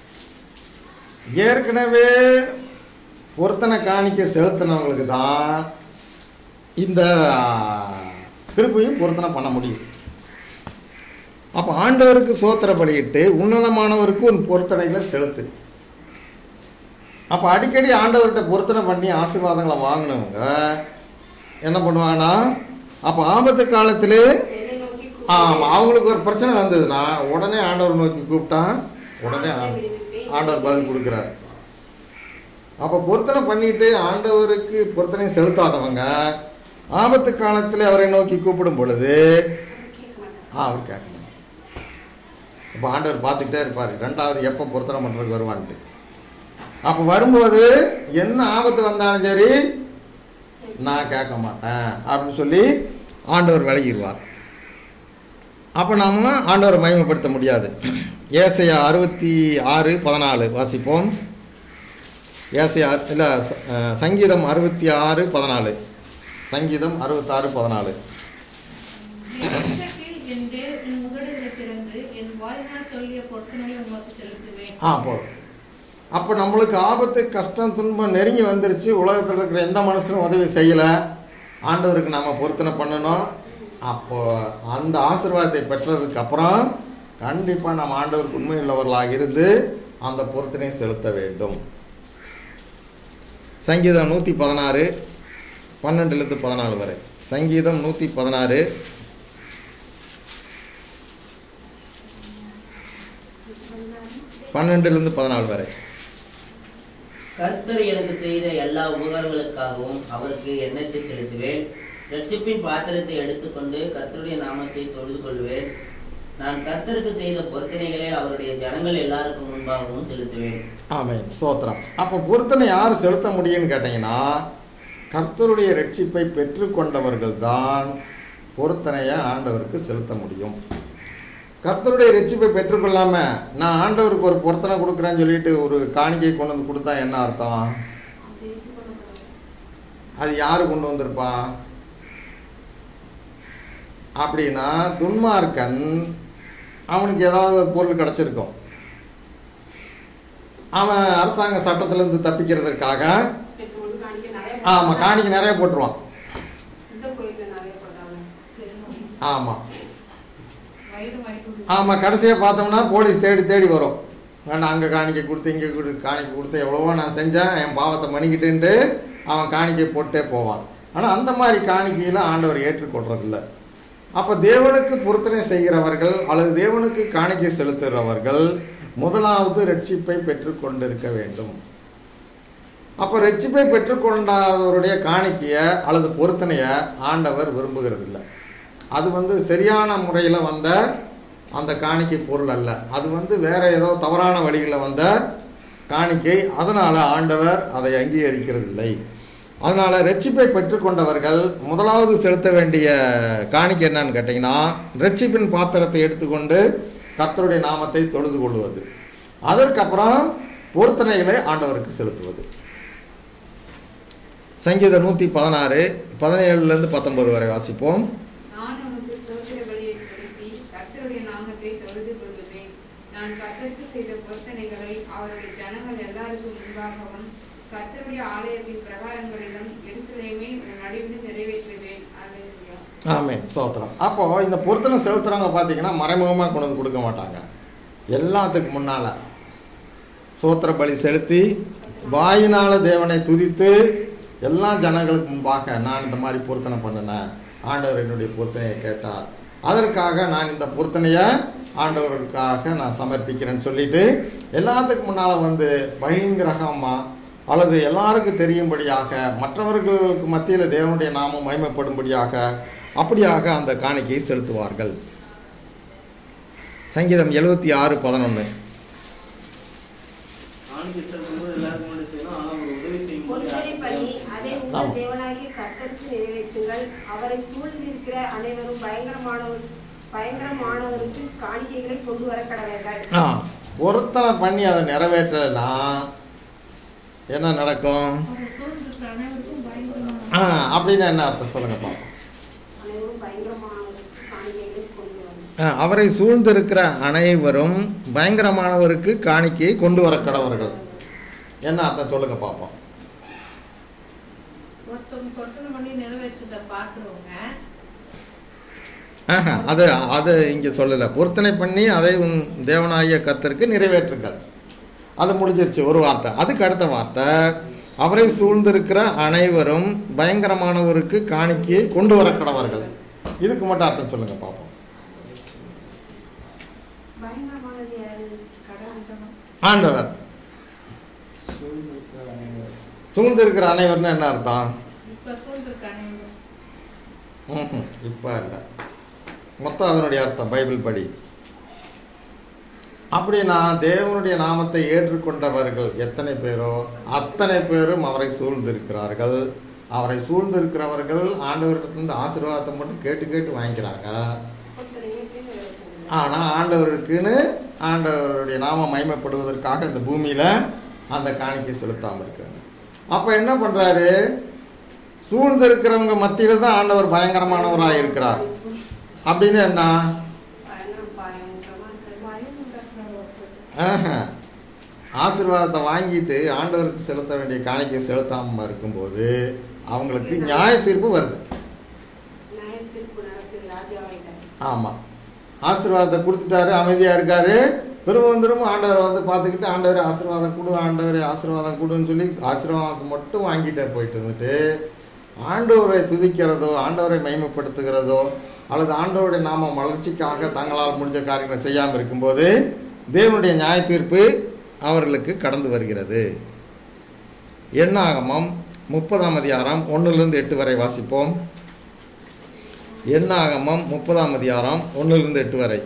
ஏற்கனவே பொருத்தனை காணிக்கை செலுத்தினவங்களுக்கு தான் இந்த திருப்பியும் பொருத்தனை பண்ண முடியும் அப்போ ஆண்டவருக்கு சோத்திர பலியிட்டு உன்னதமானவருக்கு உன் பொருத்தனைகளை செலுத்து அப்போ அடிக்கடி ஆண்டவர்கிட்ட பொருத்தனை பண்ணி ஆசீர்வாதங்களை வாங்கினவங்க என்ன பண்ணுவாங்கன்னா அப்போ ஆபத்து காலத்திலே என்னை நோக்கி ஆமாம் அவங்களுக்கு ஒரு பிரச்சனை வந்ததுன்னா உடனே ஆண்டவர் நோக்கி கூப்பிட்டா உடனே ஆ- ஆண்டவர் பதில் கொடுக்குறாரு அப்போ பொருத்தனை பண்ணிட்டு ஆண்டவருக்கு பொருத்தனை செலுத்தாதவங்க ஆபத்து காலத்தில் அவரை நோக்கி கூப்பிடும் பொழுது ஆ அவர் கேட்க மாட்டார் இப்போ ஆண்டவர் பார்த்துக்கிட்டே இருப்பார் ரெண்டாவது எப்போ பொருத்தனை பண்ணுறதுக்கு வருவான்ட்டு அப்போ வரும்போது என்ன ஆபத்து வந்தாலும் சரி நான் கேட்க மாட்டேன் அப்படின்னு சொல்லி ஆண்டவர் விலகிடுவார் அப்போ நாம ஆண்டவரை மகிமைப்படுத்த முடியாது ஏசையா அறுபத்தி ஆறு பதினாலு வாசிப்போம் ஏசையா இல்லை சங்கீதம் அறுபத்தி ஆறு பதினாலு சங்கீதம் அறுபத்தாறு பதினாலு இக்கட்டில் என் தேவ என் உதடுகளை திறந்து என் வாயினால் சொல்லிய பொருத்தனைகளை உமக்கு செலுத்துவேன் ஆ போதும் அப்போ நம்மளுக்கு ஆபத்து கஷ்டம் துன்பம் நெருங்கி வந்துருச்சு உலகத்தில் இருக்கிற எந்த மனுஷனும் உதவி செய்யலை ஆண்டவருக்கு நம்ம பொருத்தனை பண்ணணும் அப்போ அந்த ஆசீர்வாதத்தை பெற்றதுக்கு அப்புறம் கண்டிப்பாக நம்ம ஆண்டவருக்கு உண்மையுள்ளவர்களாக இருந்து அந்த பொருத்தனை செலுத்த வேண்டும் சங்கீதம் நூற்றி பதினாறு பன்னெண்டுலேருந்து பதினாலு வரை சங்கீதம் நூற்றி பதினாறு பன்னெண்டுலேருந்து பதினாலு வரை கர்த்தர் எனக்கு செய்த எல்லா உபகாரங்களுக்காகவும் அவருக்கு எண்ணத்தை செலுத்துவேன் ரட்சிப்பின் பாத்திரத்தை எடுத்துக்கொண்டு கர்த்தருடைய நாமத்தை தொழுது கொள்வேன் நான் கர்த்தருக்கு செய்த பொருத்தனைகளை அவருடைய ஜனங்கள் எல்லாருக்கும் முன்பாகவும் செலுத்துவேன் ஆமென் சோத்திரம் அப்போ பொருத்தனை யார் செலுத்த முடியும்னு கேட்டிங்கன்னா கர்த்தருடைய ரட்சிப்பை பெற்றுக்கொண்டவர்கள் தான் பொருத்தனையை ஆண்டவருக்கு செலுத்த முடியும் கர்த்தருடைய ரட்சிப்பை பெற்றுக்கொள்ளாம நான் ஆண்டவருக்கு ஒரு பொருத்தனை கொடுக்குறேன்னு சொல்லிட்டு ஒரு காணிக்கை கொண்டு வந்து கொடுத்தா என்ன அர்த்தம் அது யாரு கொண்டு வந்திருப்பா அப்படின்னா துன்மார்க்கன் அவனுக்கு ஏதாவது ஒரு பொருள் கிடச்சிருக்கும் அவன் அரசாங்க சட்டத்திலேருந்து தப்பிக்கிறதுக்காக பெட்ரோல் காணிக்க நிறைய ஆமாம் காணிக்கை நிறைய போட்டுருவான் இந்த கோயில்ல நிறைய போட்டாங்க ஆமாம் வயிறு வயிறு ஆமாம் கடைசியாக பார்த்தோம்னா போலீஸ் தேடி தேடி வரும் வேண்டாம் அங்கே காணிக்கை கொடுத்து இங்கே கொடு காணிக்கை கொடுத்து எவ்வளவோ நான் செஞ்சேன் என் பாவத்தை மன்னிக்கிட்டுன்ட்டு அவன் காணிக்கை போட்டே போவான் ஆனால் அந்த மாதிரி காணிக்கையில் ஆண்டவர் ஏற்றுக்கொள்றதில்ல அப்போ தேவனுக்கு பொருத்தனை செய்கிறவர்கள் அல்லது தேவனுக்கு காணிக்கை செலுத்துகிறவர்கள் முதலாவது ரட்சிப்பை பெற்றுக்கொண்டிருக்க வேண்டும் அப்போ ரட்சிப்பை பெற்றுக்கொண்டாதவருடைய காணிக்கையை அல்லது பொருத்தனையை ஆண்டவர் விரும்புகிறதில்ல அது வந்து சரியான முறையில் வந்த அந்த காணிக்கை பொருள் அல்ல அது வந்து வேற ஏதோ தவறான வழிகளில் வந்த காணிக்கை அதனால் ஆண்டவர் அதை அங்கீகரிக்கிறதில்லை அதனால் ரட்சிப்பை பெற்றுக்கொண்டவர்கள் முதலாவது செலுத்த வேண்டிய காணிக்கை என்னன்னு கேட்டிங்கன்னா ரட்சிப்பின் பாத்திரத்தை எடுத்துக்கொண்டு கர்த்தருடைய நாமத்தை தொழுது கொள்வது அதற்கப்புறம் பொருத்தனைகளை ஆண்டவருக்கு செலுத்துவது சங்கீதம் நூற்றி பதினாறு பதினேழுலேருந்து பத்தொன்பது வரை வாசிப்போம் நான் உனக்கு ஸ்தோத்திர பலியை செலுத்தி கர்த்தருடைய நாமத்தை தொழுது கொள்ளுவேன் நான் கர்த்தருக்கு செய்த பொருத்தனைகளை அவருடைய ஜனங்கள் எல்லாருக்கும் முன்பாகவும் கர்த்தருடைய ஆலயத்தின் பிரகாரங்களிலும் எருசலேமே உன் நடுவில் நிறைவேற்றுவேன் அல்லேலூயா ஆமென் சோத்திரம் அப்போது இந்த பொருத்தனை செலுத்துறவங்க பார்த்தீங்கன்னா மறைமுகமாக கொண்டு வந்து கொடுக்க மாட்டாங்க எல்லாத்துக்கு முன்னால் சோத்திர பலி செலுத்தி வாயினால தேவனை துதித்து எல்லா ஜனங்களுக்கு முன்பாக நான் இந்த மாதிரி பொருத்தனை பண்ணினேன் ஆண்டவர் என்னுடைய பொருத்தனையை கேட்டார் அதற்காக நான் இந்த பொருத்தனையை ஆண்டவருக்காக நான் சமர்ப்பிக்கிறேன்னு சொல்லிட்டு எல்லாத்துக்கு முன்னால் வந்து பயங்கரகமாக அல்லது எல்லாருக்கும் தெரியும்படியாக மற்றவர்களுக்கு மத்தியில் தேவனுடைய நாமம் மகிமைப்படும்படியாக அப்படியாக அந்த காணிக்கையை செலுத்துவார்கள் சங்கீதம் எழுபத்தி ஆறு பதினொன்று ஆணுக்கு செலுத்தும்போது எல்லாருக்கும் முன்னாடி செய்யணும் ஆனால் ஒரு உதவி செய்யும்போது பொருத்தனை பண்ணி அதை ஆமா. உங்கள் தேவனாகிய கர்த்தருக்கு நிறைவேற்றுங்கள் அவரை சூழ்ந்திருக்கிற அனைவரும் பயங்கரமானவர் பயங்கரமானவருக்கு காணிக்கைகளை கொண்டு வர கடவர்கள் ஆ பொருத்தனை பண்ணி அதை நிறைவேற்றலைன்னா என்ன நடக்கும் அவரை சூழ்ந்திருக்கிற அனைவருக்கும் பயங்கரமான ஆ அப்படின்னு என்ன அர்த்தம் சொல்லுங்க பாப்போம் அனைவரும் பயங்கரமானவருக்கு காணிக்கைகளை கொண்டு வர ஆ, அவரை சூழ்ந்திருக்கிற அனைவரும் பயங்கரமானவருக்கு காணிக்கையை கொண்டு வர கடவர்கள் என்ன அர்த்தம் சொல்லுங்க பார்ப்போம் ஒருத்தவங்க பொருத்தனை பண்ணி நிறைவேற்றதை பார்க்குறவங்க ஆஹா, அது அது இங்கே சொல்லலை பொருத்தனை பண்ணி அதை உன் தேவனாகிய கத்தருக்கு நிறைவேற்றுங்கள் அது முடிஞ்சிருச்சு ஒரு வார்த்தை அதுக்கு அடுத்த வார்த்தை அவரை சூழ்ந்திருக்கிற அனைவரும் பயங்கரமானவருக்கு காணிக்கையை கொண்டு வர கடவர்கள் இதுக்கு மட்டும் அர்த்தம் சொல்லுங்க பார்ப்போம் பயங்கரமானது யாரு கடவுள் ஆண்டவர் சூழ்ந்திருக்கிற அனைவர்னு என்ன அர்த்தம் இப்போ சூழ்ந்திருக்க அனைவரும் ம்ஹும், இப்போ இல்லை மொத்தம் அதனுடைய அர்த்தம் பைபிள் படி அப்படின்னா தேவனுடைய நாமத்தை ஏற்றுக்கொண்டவர்கள் எத்தனை பேரோ அத்தனை பேரும் அவரை சூழ்ந்திருக்கிறார்கள் அவரை சூழ்ந்திருக்கிறவர்கள் ஆண்டவரிடத்திலிருந்து ஆசீர்வாதத்தை மட்டும் கேட்டு கேட்டு வாங்கிக்கிறாங்க பொருத்தனையை எப்படி நிறைவேற்றுங்கள் ஆனால் ஆண்டவருக்குன்னு ஆண்டவருடைய நாமம் மகிமைப்படுவதற்காக இந்த பூமியில் அந்த காணிக்கை செலுத்தாமல் இருக்காங்க அப்போ என்ன பண்ணுறாரு சூழ்ந்திருக்கிறவங்க மத்தியில் தான் ஆண்டவர் பயங்கரமானவராக இருக்கிறார் அப்படின்னு என்ன பயங்கரம் பயங்கரமா இருக்கிற பயங்கரம் ஆஹா. ஆசீர்வாதத்தை வாங்கிட்டு ஆண்டவருக்கு செலுத்த வேண்டிய காணிக்கை செலுத்தாமல் இருக்கும்போது அவங்களுக்கு நியாய தீர்ப்பு வருது நியாயத்திற்கு நடக்குது ராஜாவாயிட்டார் ஆமாம் ஆசீர்வாதத்தை கொடுத்துட்டாரு அமைதியாக இருக்காரு திரும்ப திரும்ப ஆண்டவரை வந்து பார்த்துக்கிட்டு ஆண்டவர் ஆசீர்வாதம் கொடு ஆண்டவர் ஆசீர்வாதம் கொடுன்னு சொல்லி ஆசீர்வாதத்தை மட்டும் வாங்கிட்டே போயிட்டு இருந்துட்டு ஆண்டவரை துதிக்கிறதோ ஆண்டவரை மகிமைப்படுத்துகிறதோ அல்லது ஆண்டவருடைய நாம வளர்ச்சிக்காக தங்களால் முடிஞ்ச காரியங்களை செய்யாமல் இருக்கும்போது தேவனுடைய நியாய தீர்ப்பு அவர்களுக்கு கடந்து வருகிறது எண்ணாகமம் முப்பதாம் அதிகாரம் ஒன்றிலிருந்து எட்டு வரை வாசிப்போம் எண்ணாகமம் முப்பதாம் அதிகாரம் ஒன்றிலிருந்து எட்டு வரை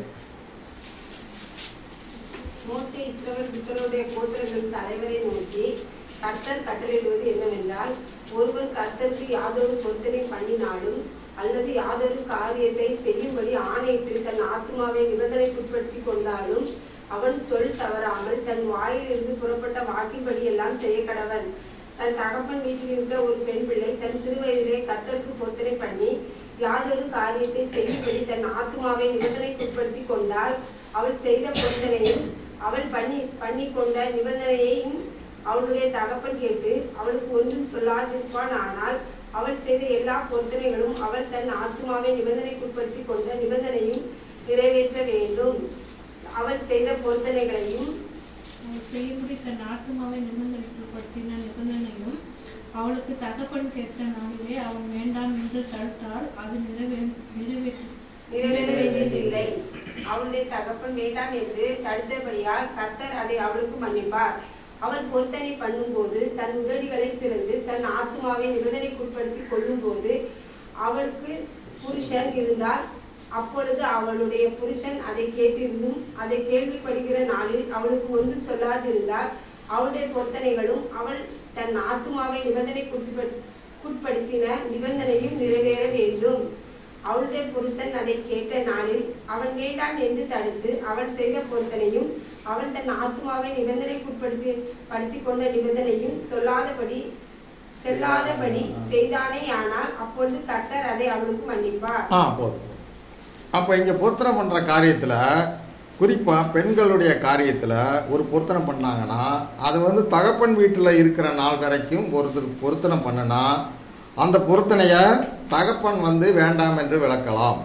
மோசே இஸ்ரவேல் புத்தருடைய கோத்திரங்களின் தலைவரை நோக்கி கர்த்தர் கட்டளையிடுவது என்னவென்றால் ஒருவன் கர்த்தருக்கு யாதொரு பொருத்தனை பண்ணினாலும் அல்லது யாதொரு காரியத்தை செய்யும்படி ஆணையிட்டு தன் ஆத்மாவை நிபந்தனைக்குட்படுத்தி கொண்டாலும் அவன் சொல் தவறாமல் தன் வாயிலிருந்து புறப்பட்ட வாக்கின்படி எல்லாம் செய்ய கடவன் தன் தகப்பன் வீட்டில் இருந்த ஒரு பெண் பிள்ளை தன் சிறு வயதிலே கர்த்தருக்கு பொருத்தனை பண்ணி யாதொரு காரியத்தை செய்யும்படி தன் ஆத்மாவை நிபந்தனைக்குட்படுத்தி கொண்டால் அவள் செய்த பொருத்தனையும் அவள் பண்ணி பண்ணி கொண்ட நிபந்தனையையும் அவளுடைய தகப்பன் கேட்டு அவளுக்கு ஒன்றும் சொல்லாதிருப்பான் ஆனால் அவள் செய்த எல்லா பொருத்தனைகளும் அவள் தன் ஆத்மாவை நிபந்தனைக்குட்படுத்தி கொண்ட நிபந்தனையும் நிறைவேற்ற வேண்டும் அவள் செய்த பொருத்தனைகளையும் அவள் செய்யும்படி தன் ஆத்மாவை நிபந்தனைப்படுத்தின நிபந்தனையும் அவளுக்கு தகப்பன் கேட்ட நாளிலே அவன் வேண்டாம் என்று தடுத்தால் அது நிறைவே நிறைவேற்று நிறைவேற வேண்டியதில்லை அவளுடைய தகப்பன் வேண்டாம் என்று தடுத்தபடியால் கர்த்தர் அதை அவளுக்கு மன்னிப்பார் அவள் பொருத்தனை பண்ணும்போது தன் உதடுகளை திறந்து தன் ஆத்மாவை நிபந்தனைக்குட்படுத்தி கொள்ளும்போது அவளுக்கு புருஷன் இருந்தால் அப்பொழுது அவளுடைய புருஷன் அதை கேட்டிருந்தும் அதை கேள்விப்படுகிற நாளில் அவளுக்கு ஒன்றும் சொல்லாதிருந்தால் அவளுடைய பொருத்தனைகளும் அவள் தன் ஆத்மாவை நிபந்தனைக்குட்படுத்தின நிபந்தனையும் நிறைவேற வேண்டும் அவளுடைய புருஷன் அதை கேட்ட நாளில் அவன் வேண்டாம் என்று தடுத்து அவன் செய்த பொருத்தனையும் அவன் தன் ஆத்மாவை நிபந்தனைக்குட்படுத்தி படுத்தி கொண்ட நிபந்தனையும் சொல்லாதபடி செல்லாதபடி செய்தானே ஆனால் அப்பொழுது கர்த்தர் அதை அவளுக்கு மன்னிப்பார் ஆ போதும் போதும் அப்போ இங்கே பொருத்தனை பண்ணுற காரியத்தில் குறிப்பாக பெண்களுடைய காரியத்தில் ஒரு பொருத்தனை பண்ணாங்கன்னா அது வந்து தகப்பன் வீட்டில் இருக்கிற நாள் வரைக்கும் ஒருத்தர் பொருத்தனை பண்ணுனா அந்த பொருத்தனையை தகப்பன் வந்து வேண்டாம் என்று விளக்கலாம்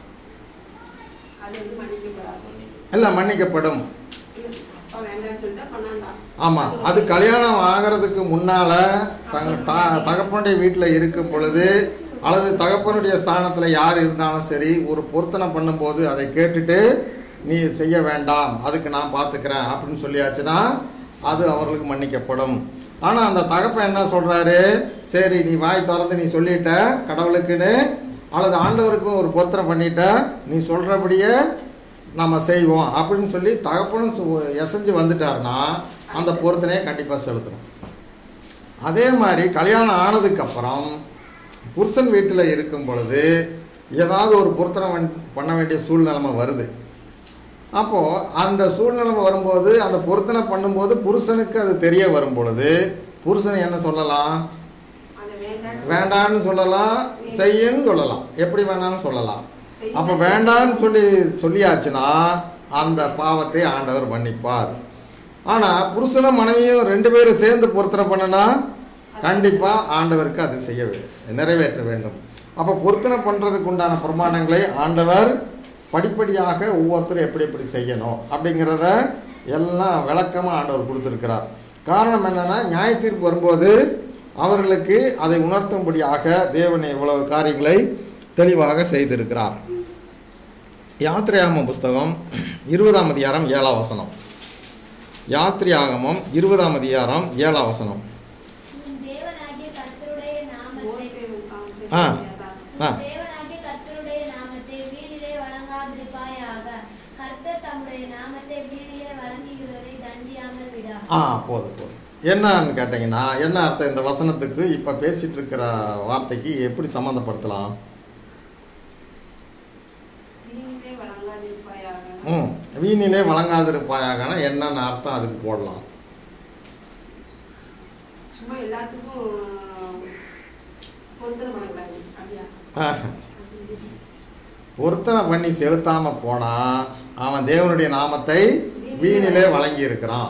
அது வந்து மன்னிக்கப்படாது இல்லை மன்னிக்கப்படும் அப்பா வேண்டாம்னு சொல்லிட்டா பண்ணாண்டாம் ஆமாம் அது கல்யாணம் ஆகிறதுக்கு முன்னால் தங்க த தகப்பனுடைய வீட்டில் இருக்கும் பொழுது அல்லது தகப்பனுடைய ஸ்தானத்தில் யார் இருந்தாலும் சரி ஒரு பொருத்தனை பண்ணும்போது அதை கேட்டுட்டு நீ செய்ய வேண்டாம் அதுக்கு நான் பார்த்துக்கிறேன் அப்படின்னு சொல்லியாச்சுன்னா அது அவர்களுக்கு மன்னிக்கப்படும் ஆனால் அந்த தகப்பன் என்ன சொல்கிறாரு சரி நீ வாய் திறந்து நீ சொல்லிட்ட கடவுளுக்குன்னு அல்லது ஆண்டவருக்கும் ஒரு பொருத்தனை பண்ணிட்ட நீ சொல்கிறபடியே நம்ம செய்வோம் அப்படின்னு சொல்லி தகப்பனும் சு- எசைஞ்சு வந்துட்டாருன்னா அந்த பொருத்தனையை கண்டிப்பாக செலுத்தணும் அதே மாதிரி கல்யாணம் ஆனதுக்கப்புறம் புருஷன் வீட்டில் இருக்கும் பொழுது ஏதாவது ஒரு பொருத்தனை வன்- பண்ண வேண்டிய சூழ்நிலைமை வருது அப்போது அந்த சூழ்நிலைமை வரும்போது அந்த பொருத்தனை பண்ணும்போது புருஷனுக்கு அது தெரிய வரும் பொழுது புருஷன் என்ன சொல்லலாம் அதை வேண்டாம் வேண்டான்னு சொல்லலாம் செய்யுன்னு சொல்லலாம் எப்படி வேணான்னு சொல்லலாம் அப்போ வேண்டான்னு சொல்லி சொல்லியாச்சுன்னா அந்த பாவத்தை ஆண்டவர் மன்னிப்பார் ஆனால் புருஷனும் மனைவியும் ரெண்டு பேரும் சேர்ந்து பொருத்தனை பண்ணுனா கண்டிப்பாக ஆண்டவருக்கு அது செய்ய வே- நிறைவேற்ற வேண்டும் அப்போ பொருத்தனை பண்ணுறதுக்கு உண்டான பிரமாணங்களை ஆண்டவர் படிப்படியாக ஒவ்வொருத்தரும் எப்படி எப்படி செய்யணும் அப்படிங்கிறத எல்லாம் விளக்கமாக ஆண்டவர் கொடுத்துருக்கிறார் காரணம் என்னென்னா நியாய தீர்ப்பு வரும்போது அவர்களுக்கு அதை உணர்த்தும்படியாக தேவன் இவ்வளவு காரியங்களை தெளிவாக செய்திருக்கிறார் யாத்திரையாகமம் புஸ்தகம் இருபதாம் அதிகாரம் ஏழாம் வசனம் யாத்திரையாகமம் இருபதாம் அதிகாரம் ஏழாம் வசனம் உன் தேவனாகிய கர்த்தருடைய நாமத்தை மோசே வந்து ஆ. அவன் ஆ உன் தேவனாகிய கர்த்தருடைய நாமத்தை வீணிலே வழங்காதிருப்பாயாக கர்த்தர் தம்முடைய நாமத்தை வீணிலே வழங்குகிறவரை தண்டியாமல் விடா ஆ போதும் போதும் என்னன்னு கேட்டிங்கன்னா என்ன அர்த்தம் இந்த வசனத்துக்கு இப்போ பேசிட்டு இருக்கிற வார்த்தைக்கு எப்படி சம்மந்தப்படுத்தலாம் வீணிலே வழங்காதிருப்பாயாக ம் வீணிலே வழங்காதிருப்பாயாகனா என்னென்ன அர்த்தம் அதுக்கு போடலாம் சும்மா எல்லாத்துக்கும் பொருத்தனை பண்ணக்கூடாது அப்படியா ஆஹா. பொருத்தனை பண்ணி செலுத்தாமல் போனால் அவன் தேவனுடைய நாமத்தை வீணிலே வழங்கி இருக்கிறான்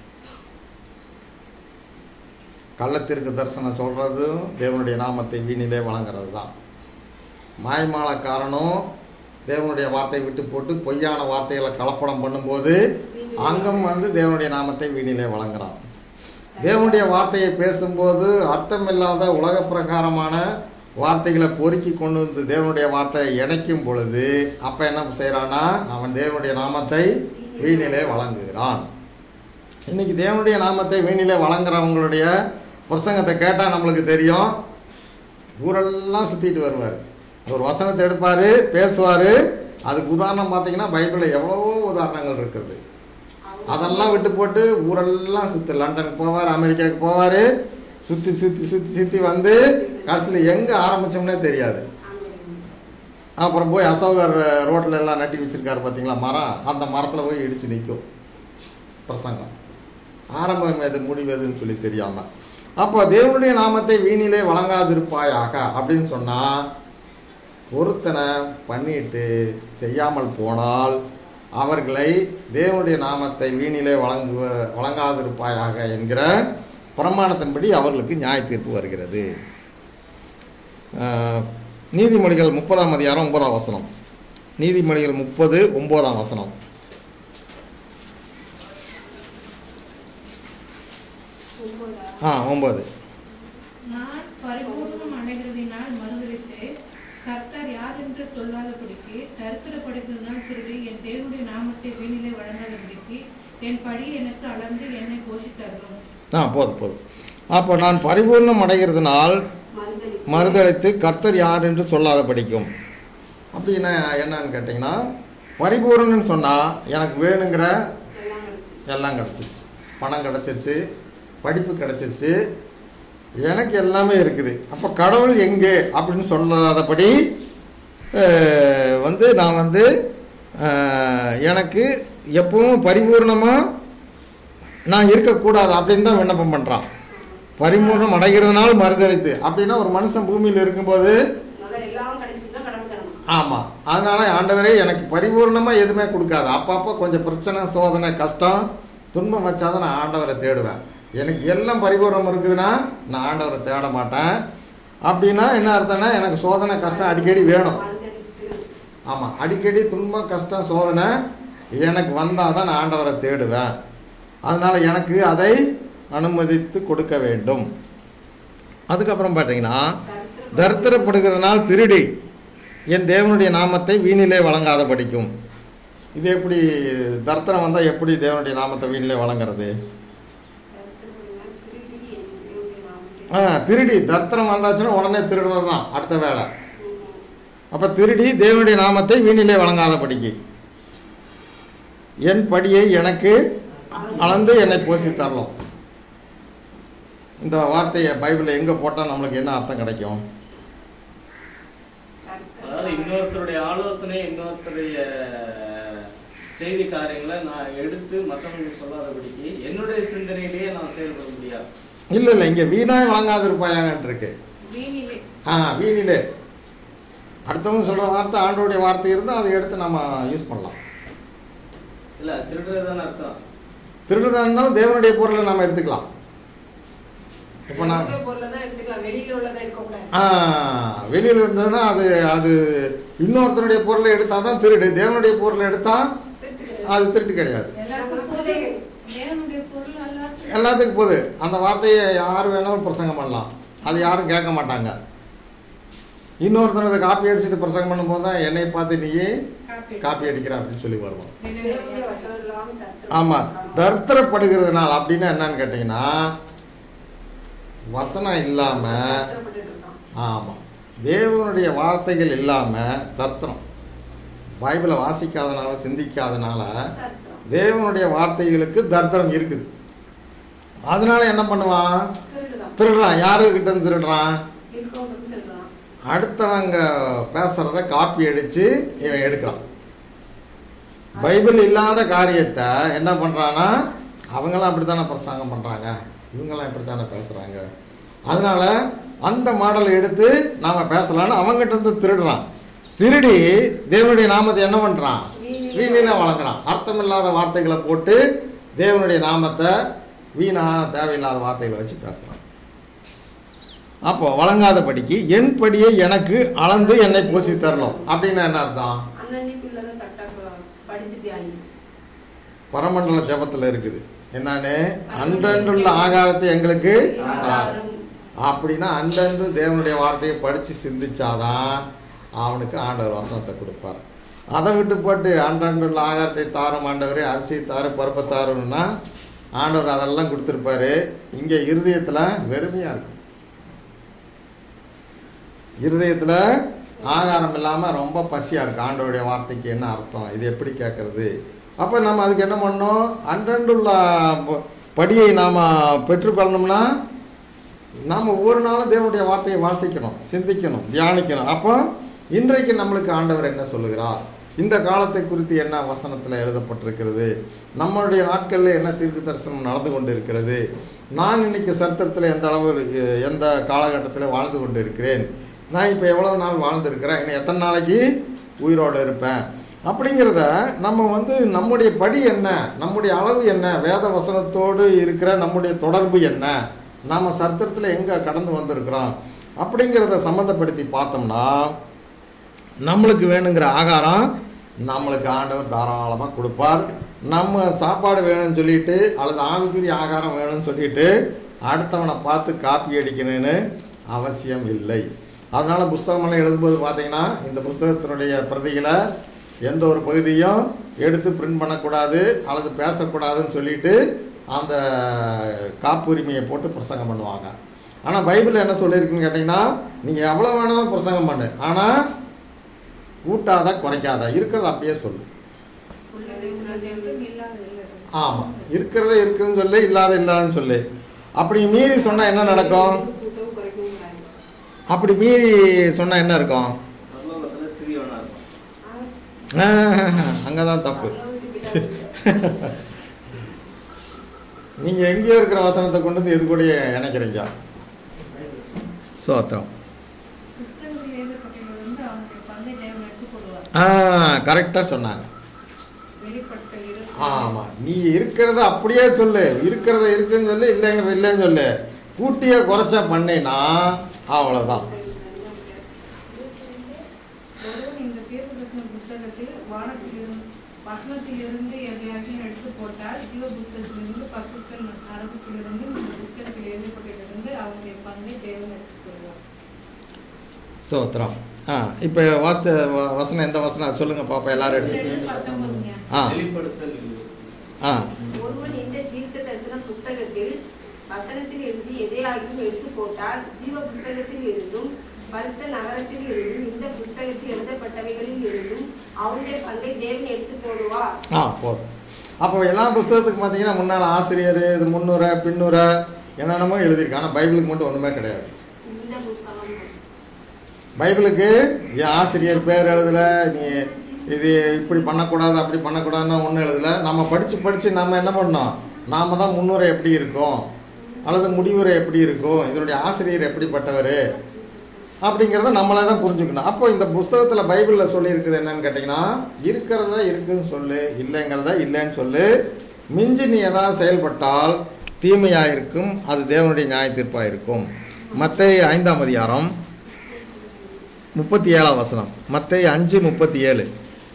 கள்ளத்திற்கு தரிசனம் சொல்கிறதும் தேவனுடைய நாமத்தை வீணிலே வழங்குறது தான் மாய்மாலக்காரனும் தேவனுடைய வார்த்தையை விட்டு போட்டு பொய்யான வார்த்தைகளை கலப்படம் பண்ணும்போது அங்கம் வந்து தேவனுடைய நாமத்தை வீணிலே வழங்குறான் தேவனுடைய வார்த்தையை பேசும்போது அர்த்தமில்லாத உலக பிரகாரமான வார்த்தைகளை பொறுக்கி கொண்டு வந்து தேவனுடைய வார்த்தையை இணைக்கும் பொழுது அப்போ என்ன செய்கிறான்னா அவன் தேவனுடைய நாமத்தை வீணிலே வழங்குகிறான் இன்னைக்கு தேவனுடைய நாமத்தை வீணிலே வழங்குறவங்களுடைய பிரசங்கத்தை கேட்டால் நம்மளுக்கு தெரியும் ஊரெல்லாம் சுற்றிட்டு வருவார் ஒரு வசனத்தை எடுப்பார் பேசுவார் அதுக்கு உதாரணம் பார்த்தீங்கன்னா பைபிளில் எவ்வளவோ உதாரணங்கள் இருக்கிறது அதெல்லாம் விட்டு போட்டு ஊரெல்லாம் சுற்றி லண்டனுக்கு போவார் அமெரிக்காவுக்கு போவார் சுற்றி சுற்றி சுற்றி சுற்றி வந்து கடைசியில் எங்கே ஆரம்பித்தோம்னே தெரியாது அப்புறம் போய் அசோகர் ரோட்டில் எல்லாம் நட்டி வச்சிருக்காரு பார்த்தீங்களா மரம் அந்த மரத்தில் போய் இடித்து நிற்கும் பிரசங்கம் ஆரம்பம் எது முடிவு எதுன்னு சொல்லி தெரியாமல் அப்போ தேவனுடைய நாமத்தை வீணிலே வழங்காதிருப்பாயாக அப்படின்னு சொன்னால் பொருத்தனை பண்ணிட்டு செய்யாமல் போனால் அவர்களை தேவனுடைய நாமத்தை வீணிலே வழங்குவ வழங்காதிருப்பாயாக என்கிற பிரமாணத்தின்படி அவர்களுக்கு நியாய தீர்ப்பு வருகிறது ஆஹ், நீதிமொழிகள் முப்பதாம் அதிகாரம் ஒன்பதாம் வசனம் நீதிமொழிகள் முப்பது ஒன்பதாம் வசனம் ஒன்பதா ஆ ஒன்பது நான் பரிபூர்ணம் அடைகிறதினால் மறுதளித்து கர்த்தர் யார் என்று சொல்லாதபடிக்கு தரித்திரப்படுகிறதுனால் திருடி என் தேவனுடைய நாமத்தை வீணிலே வழங்காதபடிக்கு என் படி எனக்கு அளந்து என்னை போஷித்தருளும் ஆ போதும் போதும் அப்போ நான் பரிபூர்ணம் அடைகிறதுனால் மறுதளி மறுதளித்து கர்த்தர் யார் என்று சொல்லாத படிக்கும் அப்படின்னா என்னன்னு கேட்டிங்கன்னா பரிபூரணன்னு சொன்னால் எனக்கு வேணுங்கிற எல்லாம் கிடைச்சு எல்லாம் கிடச்சிருச்சு பணம் கிடச்சிருச்சு படிப்பு கிடச்சிருச்சு எனக்கு எல்லாமே இருக்குது அப்போ கடவுள் எங்கே அப்படின்னு சொல்லாதபடி அஹ், வந்து நான் வந்து அஹ், எனக்கு எப்பவும் பரிபூர்ணமாக நான் இருக்கக்கூடாது அப்படின்னு தான் விண்ணப்பம் பண்ணுறான் பரிபூர்ணம் அடைகிறதுனால மறுதளித்து அப்படின்னா ஒரு மனுஷன் பூமியில் இருக்கும்போது நல்லா எல்லாம் கிடைச்சின்னா கடமை தரணும் ஆமாம் அதனால் ஆண்டவரே எனக்கு பரிபூர்ணமாக எதுவுமே கொடுக்காது அப்பப்போ கொஞ்சம் பிரச்சனை சோதனை கஷ்டம் துன்பம் வச்சாதான் நான் ஆண்டவரை தேடுவேன் எனக்கு எல்லாம் பரிபூர்ணம் இருக்குதுன்னா நான் ஆண்டவரை தேட மாட்டேன் அப்படின்னா என்ன அர்த்தம்னா எனக்கு சோதனை கஷ்டம் அடிக்கடி வேணும் வாழ்ந்தெடுத்து ஆமாம் அடிக்கடி துன்பம் கஷ்டம் சோதனை எனக்கு வந்தால் தான் நான் ஆண்டவரை தேடுவேன் அதனால் எனக்கு அதை அனுமதித்து கொடுக்க வேண்டும் அதுக்கப்புறம் பார்த்தீங்கன்னா தரித்திரப்படுகிறதுனால் திருடி என் தேவனுடைய நாமத்தை வீணிலே வழங்காத படிக்கும் இது எப்படி தரித்திரம் வந்தால் எப்படி தேவனுடைய நாமத்தை வீணிலே வழங்குறது கருத்துப்படுங்கள் திருடி என் தேவனுடைய நாமத்தை ஆ திருடி தரித்திரம் வந்தாச்சுன்னா உடனே திருடுறது தான் அடுத்த வேலை அப்போ திருடி தேவனுடைய நாமத்தை வீணிலே வழங்காத படிக்கு என் படியை எனக்கு அளந்து என்னை போசி தரலாம் இந்த வார்த்தையை பைபிளில் எங்கே போட்டால் நம்மளுக்கு என்ன அர்த்தம் கிடைக்கும் அதாவது இன்னொருத்தருடைய ஆலோசனை இன்னொருத்தருடைய செய்தி காரியங்களை நான் எடுத்து மற்றவங்களுக்கு சொல்லாதபடிக்கு என்னுடைய சிந்தனையிலேயே நான் செயல்பட முடியாது இல்லை இல்லை இங்கே வீணாய் வழங்காதிருப்பாயாங்கன்னு இருக்கு வீணிலே ஆ வீணிலே அடுத்தவங்க சொல்கிற வார்த்தை ஆண்டோடைய வார்த்தை இருந்தால் அதை எடுத்து நம்ம யூஸ் பண்ணலாம் இல்ல திருடுறது தானே அர்த்தம் திருடுறதா இருந்தாலும் தேவனுடைய பொருளை நம்ம எடுத்துக்கலாம் இப்போ நான் தேவனுடைய பொருளை தான் எடுத்துக்கலாம் வெளியில உள்ளதை இருக்கக்கூடாது ஆ வெளியில் இருந்ததுன்னா அது அது இன்னொருத்தனுடைய பொருளை எடுத்தால் தான் திருடு தேவனுடைய பொருளை எடுத்தால் திருட்டுக்கிறது. அது திருட்டு கிடையாது எல்லாருக்கும் பொது தேவனுடைய பொருள் எல்லாருக்கும் எல்லாத்துக்கும் போகுது அந்த வார்த்தையை யார் வேணாலும் பிரசங்கம் பண்ணலாம் அது யாரும் கேட்க மாட்டாங்க இன்னொருத்தனது காப்பி அடிச்சுட்டு பிரசங்கம் பண்ணும்போது தான் என்னை பார்த்து நீயே காப்பி காப்பி அடிக்கிற அப்படின்னு சொல்லி வருவோம் தேவனுடைய வசனம் இல்லாம தரித்திரம். ஆமாம் தரித்திரப்படுகிறதுனால அப்படின்னா என்னன்னு கேட்டிங்கன்னா வசனம் இல்லாமல் தரித்திரப்பட்டுட்டு இருக்கான். ஆமாம் தேவனுடைய வார்த்தைகள் இல்லாமல் தர்த்தனம் பைபிளை வாசிக்காதனால சிந்திக்காதனால தரித்திரம். தேவனுடைய வார்த்தைகளுக்கு தர்த்தனம் இருக்குது அதனால என்ன பண்ணுவான் திருடுதான். திருடுறான் யாருக்கிட்ட இருந்து திருடுறான் இருக்கவங்களுக்கு திருடுறான். அடுத்தவங்க பேசுகிறத காப்பி அடித்து இவன் எடுக்கிறான் பைபிள் இல்லாத காரியத்தை என்ன பண்ணுறான்னா அவங்களாம் அப்படி தானே பிரசங்கம் பண்ணுறாங்க இவங்கெல்லாம் இப்படி தானே பேசுகிறாங்க அதனால் அந்த மாடலை எடுத்து நாம் பேசலான்னு அவங்ககிட்ட இருந்து திருடுறான் திருடி தேவனுடைய நாமத்தை என்ன பண்ணுறான் வீணில வழங்குறான் அர்த்தமில்லாத வார்த்தைகளை போட்டு தேவனுடைய நாமத்தை வீணா தேவையில்லாத வார்த்தைகளை வச்சு பேசுகிறான் அப்போ வழங்காதபடிக்கு என் படியை எனக்கு அளந்து என்னை போசி தரணும் அப்படின்னு என்ன அர்த்தம் அன்னன்னைக்குள்ளதை கரெக்டா படிச்சு தியானி பரமண்டல ஜெபத்தில் இருக்குது என்னன்னு அன்றன்றுள்ள ஆகாரத்தை எங்களுக்கு தாரும் அப்படின்னா அன்றன்று தேவனுடைய வார்த்தையை படித்து சிந்திச்சாதான் அவனுக்கு ஆண்டவர் வசனத்தை கொடுப்பார் அதை விட்டு போட்டு அன்றன்றுள்ள ஆகாரத்தை தாரும் ஆண்டவரே அரிசி தாரு பருப்பை தாருன்னா ஆண்டவர் அதெல்லாம் கொடுத்துருப்பாரு இங்கே இருதயத்தில் வெறுமையாக இருக்கும் இருதயத்தில் ஆகாரம் இல்லாமல் ரொம்ப பசியாக இருக்குது ஆண்டவருடைய வார்த்தைக்கு என்ன அர்த்தம் இது எப்படி கேட்குறது அப்போ நம்ம அதுக்கு என்ன பண்ணோம் அன்றன்றுள்ள ப- படியை நாம் பெற்றுக்கொள்ளணும்னா நாம் ஒவ்வொரு நாளும் தேவனுடைய வார்த்தையை வாசிக்கணும் சிந்திக்கணும் தியானிக்கணும் அப்போ இன்றைக்கு நம்மளுக்கு ஆண்டவர் என்ன சொல்லுகிறார் இந்த காலத்தை குறித்து என்ன வசனத்தில் எழுதப்பட்டிருக்கிறது நம்மளுடைய நாட்களில் என்ன தீர்க்க தரிசனம் நடந்து கொண்டு இருக்கிறது நான் இன்னைக்கு சரித்திரத்தில் எந்த அளவு அஹ், எந்த காலகட்டத்தில் வாழ்ந்து கொண்டு இருக்கிறேன் நான் இப்போ எவ்வளோ நாள் வாழ்ந்துருக்கிறேன் இன்னும் எத்தனை நாளைக்கு உயிரோடு இருப்பேன் அப்படிங்கிறத நம்ம வந்து நம்முடைய படி என்ன நம்முடைய அளவு என்ன வேத வசனத்தோடு இருக்கிற நம்முடைய தொடர்பு என்ன நாம் சரித்திரத்தில் எங்கே கடந்து வந்திருக்கிறோம் அப்படிங்கிறத சம்மந்தப்படுத்தி பார்த்தோம்னா நம்மளுக்கு வேணுங்கிற ஆகாரம் நம்மளுக்கு ஆண்டவர் தாராளமாக கொடுப்பார் நம்ம சாப்பாடு வேணும்னு சொல்லிட்டு அல்லது ஆவிக்குரிய ஆகாரம் வேணும்னு சொல்லிட்டு அடுத்தவனை பார்த்து காப்பி அடிக்கணும்னு அவசியம் இல்லை அதனால் புஸ்தகமெல்லாம் எழுதும்போது பார்த்தீங்கன்னா இந்த புஸ்தகத்தினுடைய பிரதிகளை எந்த ஒரு பகுதியும் எடுத்து பிரிண்ட் பண்ணக்கூடாது அல்லது பேசக்கூடாதுன்னு சொல்லிட்டு அந்த காப்புரிமையை போட்டு பிரசங்கம் பண்ணுவாங்க ஆனால் பைபிளில் என்ன சொல்லியிருக்குன்னு கேட்டிங்கன்னா நீங்கள் எவ்வளோ வேணாலும் பிரசங்கம் பண்ணு ஆனால் கூட்டாத குறைக்காத இருக்கிறத அப்படியே சொல்லு உள்ளதை உள்ளதை இல்லாத இல்லை ஆமாம் இருக்கிறத இருக்குன்னு சொல்லு இல்லாத இல்லாதன்னு சொல்லு அப்படி மீறி சொன்னால் என்ன நடக்கும் கூட்டவும் குறைக்கவும் கூடாது அப்படி மீறி சொன்னால் என்ன இருக்கும் பரலோகத்துல சிறியவனா அங்கே தான் தப்பு அளவுக்கு விடாதீங்க. நீங்கள் எங்கேயோ இருக்கிற வசனத்தை கொண்டு வந்து எது கூட இணைக்கிறீங்க சோத்திரம் புஸ்தகத்தில் எழுதப்பட்டிருந்து அவனுடைய பங்கை தேவன் எடுத்துக் கொள்வார் ஆ கரெக்டாக சொன்னாங்க வெளிப்பட்ட இரு ஆமாம் நீ இருக்கிறத அப்படியே சொல்லு இருக்கிறத இருக்குன்னு சொல்லு இல்லைங்கிறத இல்லைன்னு சொல்லு கூட்டிய குறைச்சா பண்ணேன்னா அவ்வளோதான் ஒருவன் இந்த தீர்க்கதரிசன புஸ்தகத்தில் வானத்திலிருந்து வசனத்திலிருந்து எதையாகியும் எடுத்து போட்டால் ஜீவ புஸ்தகத்திலிருந்து பசுக்கள் நரகத்திலிருந்து இந்த புஸ்தகத்தில் எழுதப்பட்டிருந்து அவனுடைய பங்கை தேவன் எடுத்துக் கொள்வார் சோத்திரம் ஆ இப்போ வாச வ- வசனம் எந்த வசனம் அது சொல்லுங்க பாப்பா எல்லாரும் எடுத்து ரெண்டு பத்தொன்பதுங்க ஆ வெளிப்படுத்தல் ஆ ஒருவன் இந்த தீர்க்க தரிசன புஸ்தகத்தில் வசனத்தில் இருந்து எதையாகியும் எடுத்து போட்டால் ஜீவ புஸ்தகத்தில் இருந்தும் பரிசுத்த நகரத்தில் இருந்தும் இந்த புஸ்தகத்தில் எழுதப்பட்டவைகளில் இருந்தும் அவனுடைய பங்கை தேவன் எடுத்து போடுவார் ஆ போதும் அப்போ எல்லா புஸ்தகத்துக்கும் பார்த்தீங்கன்னா முன்னால் ஆசிரியர் இது முன்னுரை பின்னுரை என்னென்னமோ எழுதியிருக்கு ஆனால் பைபிளுக்கு மட்டும் ஒன்றுமே கிடையாது இந்த புஸ்தகம் பைபிளுக்கு என் ஆசிரியர் பேர் எழுதல நீ இது இப்படி பண்ணக்கூடாது அப்படி பண்ணக்கூடாதுன்னு ஒன்றும் எழுதல நம்ம படித்து படித்து நம்ம என்ன பண்ணோம் நாம தான் முன்னுரை எப்படி இருக்கும் அல்லது முடிவுரை எப்படி இருக்கும் இதனுடைய ஆசிரியர் எப்படிப்பட்டவர் அப்படிங்கிறத நம்மளே தான் புரிஞ்சுக்கணும் அப்போ இந்த புஸ்தகத்தில் பைபிளில் சொல்லியிருக்குது என்னன்னு கேட்டிங்கன்னா இருக்கிறத இருக்குன்னு சொல்லு இல்லைங்கிறத இல்லைன்னு சொல்லு மிஞ்சி நீ ஏதாவது செயல்பட்டால் தீமையாக இருக்கும் அது தேவனுடைய நியாய தீர்ப்பாக இருக்கும் மத்தேயு ஐந்தாம் அதிகாரம் முப்பத்தி ஏழாம் வசனம் மத்தேயு அஞ்சு முப்பத்தி ஏழு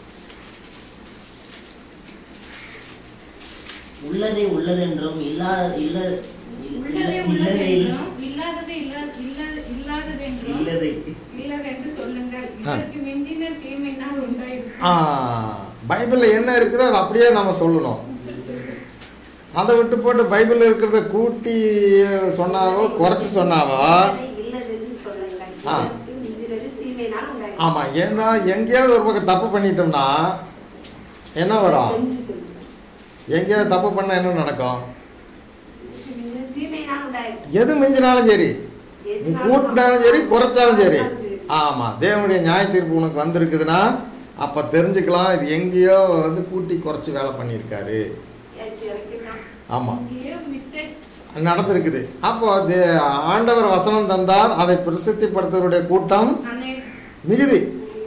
உள்ளதை உள்ளதென்றும் இல்லா இல்ல உள்ளதே உள்ளது என்றும் இல்லாததை இல்லா இல்லா- இல்லாதது என்றும் இல்லதை இல்லது என்று சொல்லுங்கள் ஆ. இதற்கு மிஞ்சின தீமையினால் உண்டாயிருக்கும் ஆ பைபிளில் என்ன இருக்குதோ அதை அப்படியே நம்ம சொல்லணும் அதை விட்டு போட்டு பைபிளில் இருக்கிறத கூட்டி சொன்னாவோ குறைச்சி சொன்னாவோ இல்லதென்று சொல்லுங்கள் ஆ. இதற்கு மிஞ்சினது தீமையினால் உண்டாயிருக்கும். ஆமாம் ஏன்னா எங்கேயாவது ஒரு பக்கம் தப்பு பண்ணிட்டோம்னா என்ன வரும் என்று சொல்லுங்கள். எங்கேயாவது தப்பு பண்ணால் என்ன நடக்கும் இதற்கு மிஞ்சினது தீமையினால் உண்டாயிருக்கும். எது மிஞ்சினாலும் சரி நீ எதுனாலும் கூட்டினாலும் சரி குறைச்சாலும் சரி குறைச்சாலும் சரி. ஆமாம் தேவனுடைய நியாய தீர்ப்பு உனக்கு வந்திருக்குதுன்னா அப்போ தெரிஞ்சுக்கலாம் இது எங்கேயோ வந்து கூட்டி குறைச்சி வேலை பண்ணியிருக்காரு ஏற்றி இறக்கிட்டான். ஆமாம் இங்கேயோ மிஸ்டேக் நடந்திருக்குது அப்போ அது ஆண்டவர் வசனம் தந்தார் அதை பிரசித்திப்படுத்துவருடைய கூட்டம் அன்னை மிகுதி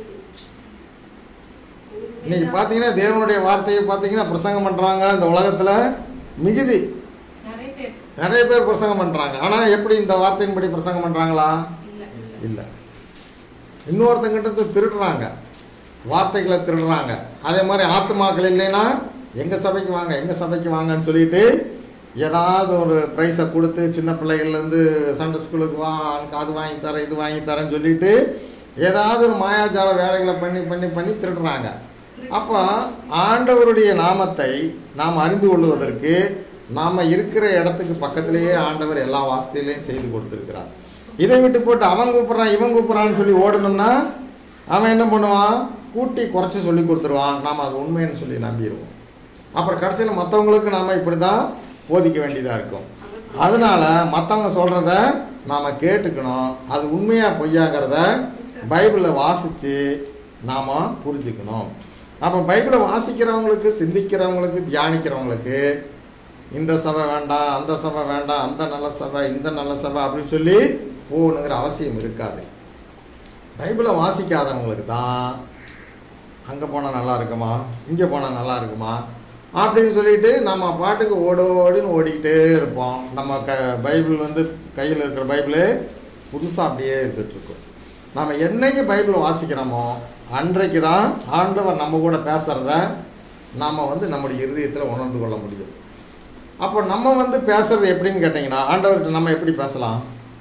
இன்னைக்கு பார்த்தீங்கன்னா தேவனுடைய வார்த்தையை பார்த்தீங்கன்னா பிரசங்கம் பண்ணுறாங்க இந்த உலகத்தில் மிகுதி நிறைய பேர் நிறைய பேர் பிரசங்கம் பண்ணுறாங்க ஆனால் எப்படி இந்த வார்த்தையின்படி பிரசங்கம் பண்ணுறாங்களா இல்ல இல்லை இன்னொருத்தங்கிட்ட இருந்து திருடுறாங்க வார்த்தைகளை திருடுறாங்க அதே மாதிரி ஆத்துமாக்கள் இல்லைன்னா எங்கள் சபைக்கு வாங்க எங்கள் சபைக்கு வாங்கன்னு சொல்லிட்டு ஏதாவது ஒரு ப்ரைஸை கொடுத்து சின்ன பிள்ளைகள்லேருந்து சண்டே ஸ்கூலுக்கு வா அவனுக்கு அது வாங்கி தரேன் இது வாங்கி தரேன்னு சொல்லிட்டு ஏதாவது ஒரு மாயாஜால வேலைகளை பண்ணி பண்ணி பண்ணி திருடுறாங்க அப்போ ஆண்டவருடைய நாமத்தை நாம் அறிந்து கொள்வதற்கு நாம் இருக்கிற இடத்துக்கு பக்கத்திலேயே ஆண்டவர் எல்லா வாஸ்தையிலையும் செய்து கொடுத்துருக்கிறார் இதை விட்டு போட்டு அவன் கூப்பிட்றான் இவன் கூப்பிட்றான்னு சொல்லி ஓடணும்னா அவன் என்ன பண்ணுவான் கூட்டி குறைச்சி சொல்லி கொடுத்துருவான் நாம் அது உண்மைன்னு சொல்லி நம்பிடுவோம் அப்புறம் கடைசியில் மற்றவங்களுக்கு நாம் இப்படி தான் போதிக்க வேண்டியதாக இருக்கும் அதனால் மற்றவங்க சொல்கிறத நாம் கேட்டுக்கணும் அது உண்மையாக பொய்யாங்கிறத பைபிளில் வாசித்து நாம் புரிஞ்சுக்கணும் அப்போ பைபிளை வாசிக்கிறவங்களுக்கு சிந்திக்கிறவங்களுக்கு தியானிக்கிறவங்களுக்கு இந்த சபை வேண்டாம் அந்த சபை வேண்டாம் அந்த நல்ல சபை இந்த நல்ல சபை அப்படின்னு சொல்லி போகணுங்கிற அவசியம் இருக்காது பைபிளை வாசிக்காதவங்களுக்கு தான் அங்கே போனால் நல்லா இருக்குமா இங்கே போனால் நல்லா இருக்குமா அப்படின்னு சொல்லிட்டு நம்ம பாட்டுக்கு ஓடோடின்னு ஓடிக்கிட்டே இருப்போம் நம்ம க பைபிள் வந்து கையில் இருக்கிற பைபிளு புதுசாக அப்படியே இருந்துகிட்ருக்கும் நம்ம என்னைக்கு பைபிள் வாசிக்கிறோமோ அன்றைக்கு தான் ஆண்டவர் நம்ம கூட பேசுகிறத நாம் வந்து நம்முடைய இருதயத்தில் உணர்ந்து கொள்ள முடியும் அப்போ நம்ம வந்து பேசுறது எப்படின்னு கேட்டிங்கன்னா ஆண்டவர்கிட்ட நம்ம எப்படி பேசலாம்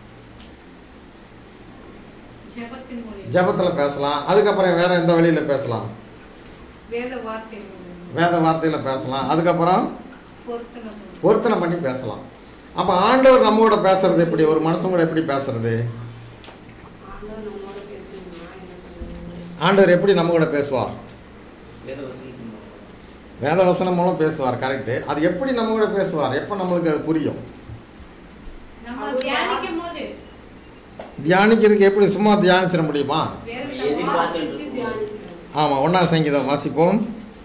ஜெபத்தின் மூலியம் ஜெபத்தில் பேசலாம் அதுக்கப்புறம் வேறு எந்த வழியில் பேசலாம் வேத வார்த்தை மூலியம் வேத வார்த்தையில் பேசலாம் அதுக்கப்புறம் பொருத்தனை மூலியம். பொருத்தனை பண்ணி பேசலாம் அப்போ ஆண்டவர் நம்ம கூட பேசுறது எப்படி ஒரு மனுஷன் கூட எப்படி பேசுறது ஆண்டவர் நம்மோட பேசணும்னா என்ன பண்ணணும்? ஆண்டவர் எப்படி நம்ம கூட பேசுவார் வேத வசனத்தின் மூலம். வேத வசனம் மூலம் பேசுவார் கரெக்டு அது எப்படி நம்ம கூட பேசுவார் எப்போ நம்மளுக்கு அது புரியும் நம்ம தியானிக்கும் போது தியானிக்கிறதுக்கு எப்படி சும்மா தியானிச்சிட முடியுமா வேதத்தை எதிர்பார்த்து வாசிச்சு தியானிக்கணும். ஆமாம் ஒன்றாம் சங்கீதம் வாசிப்போம்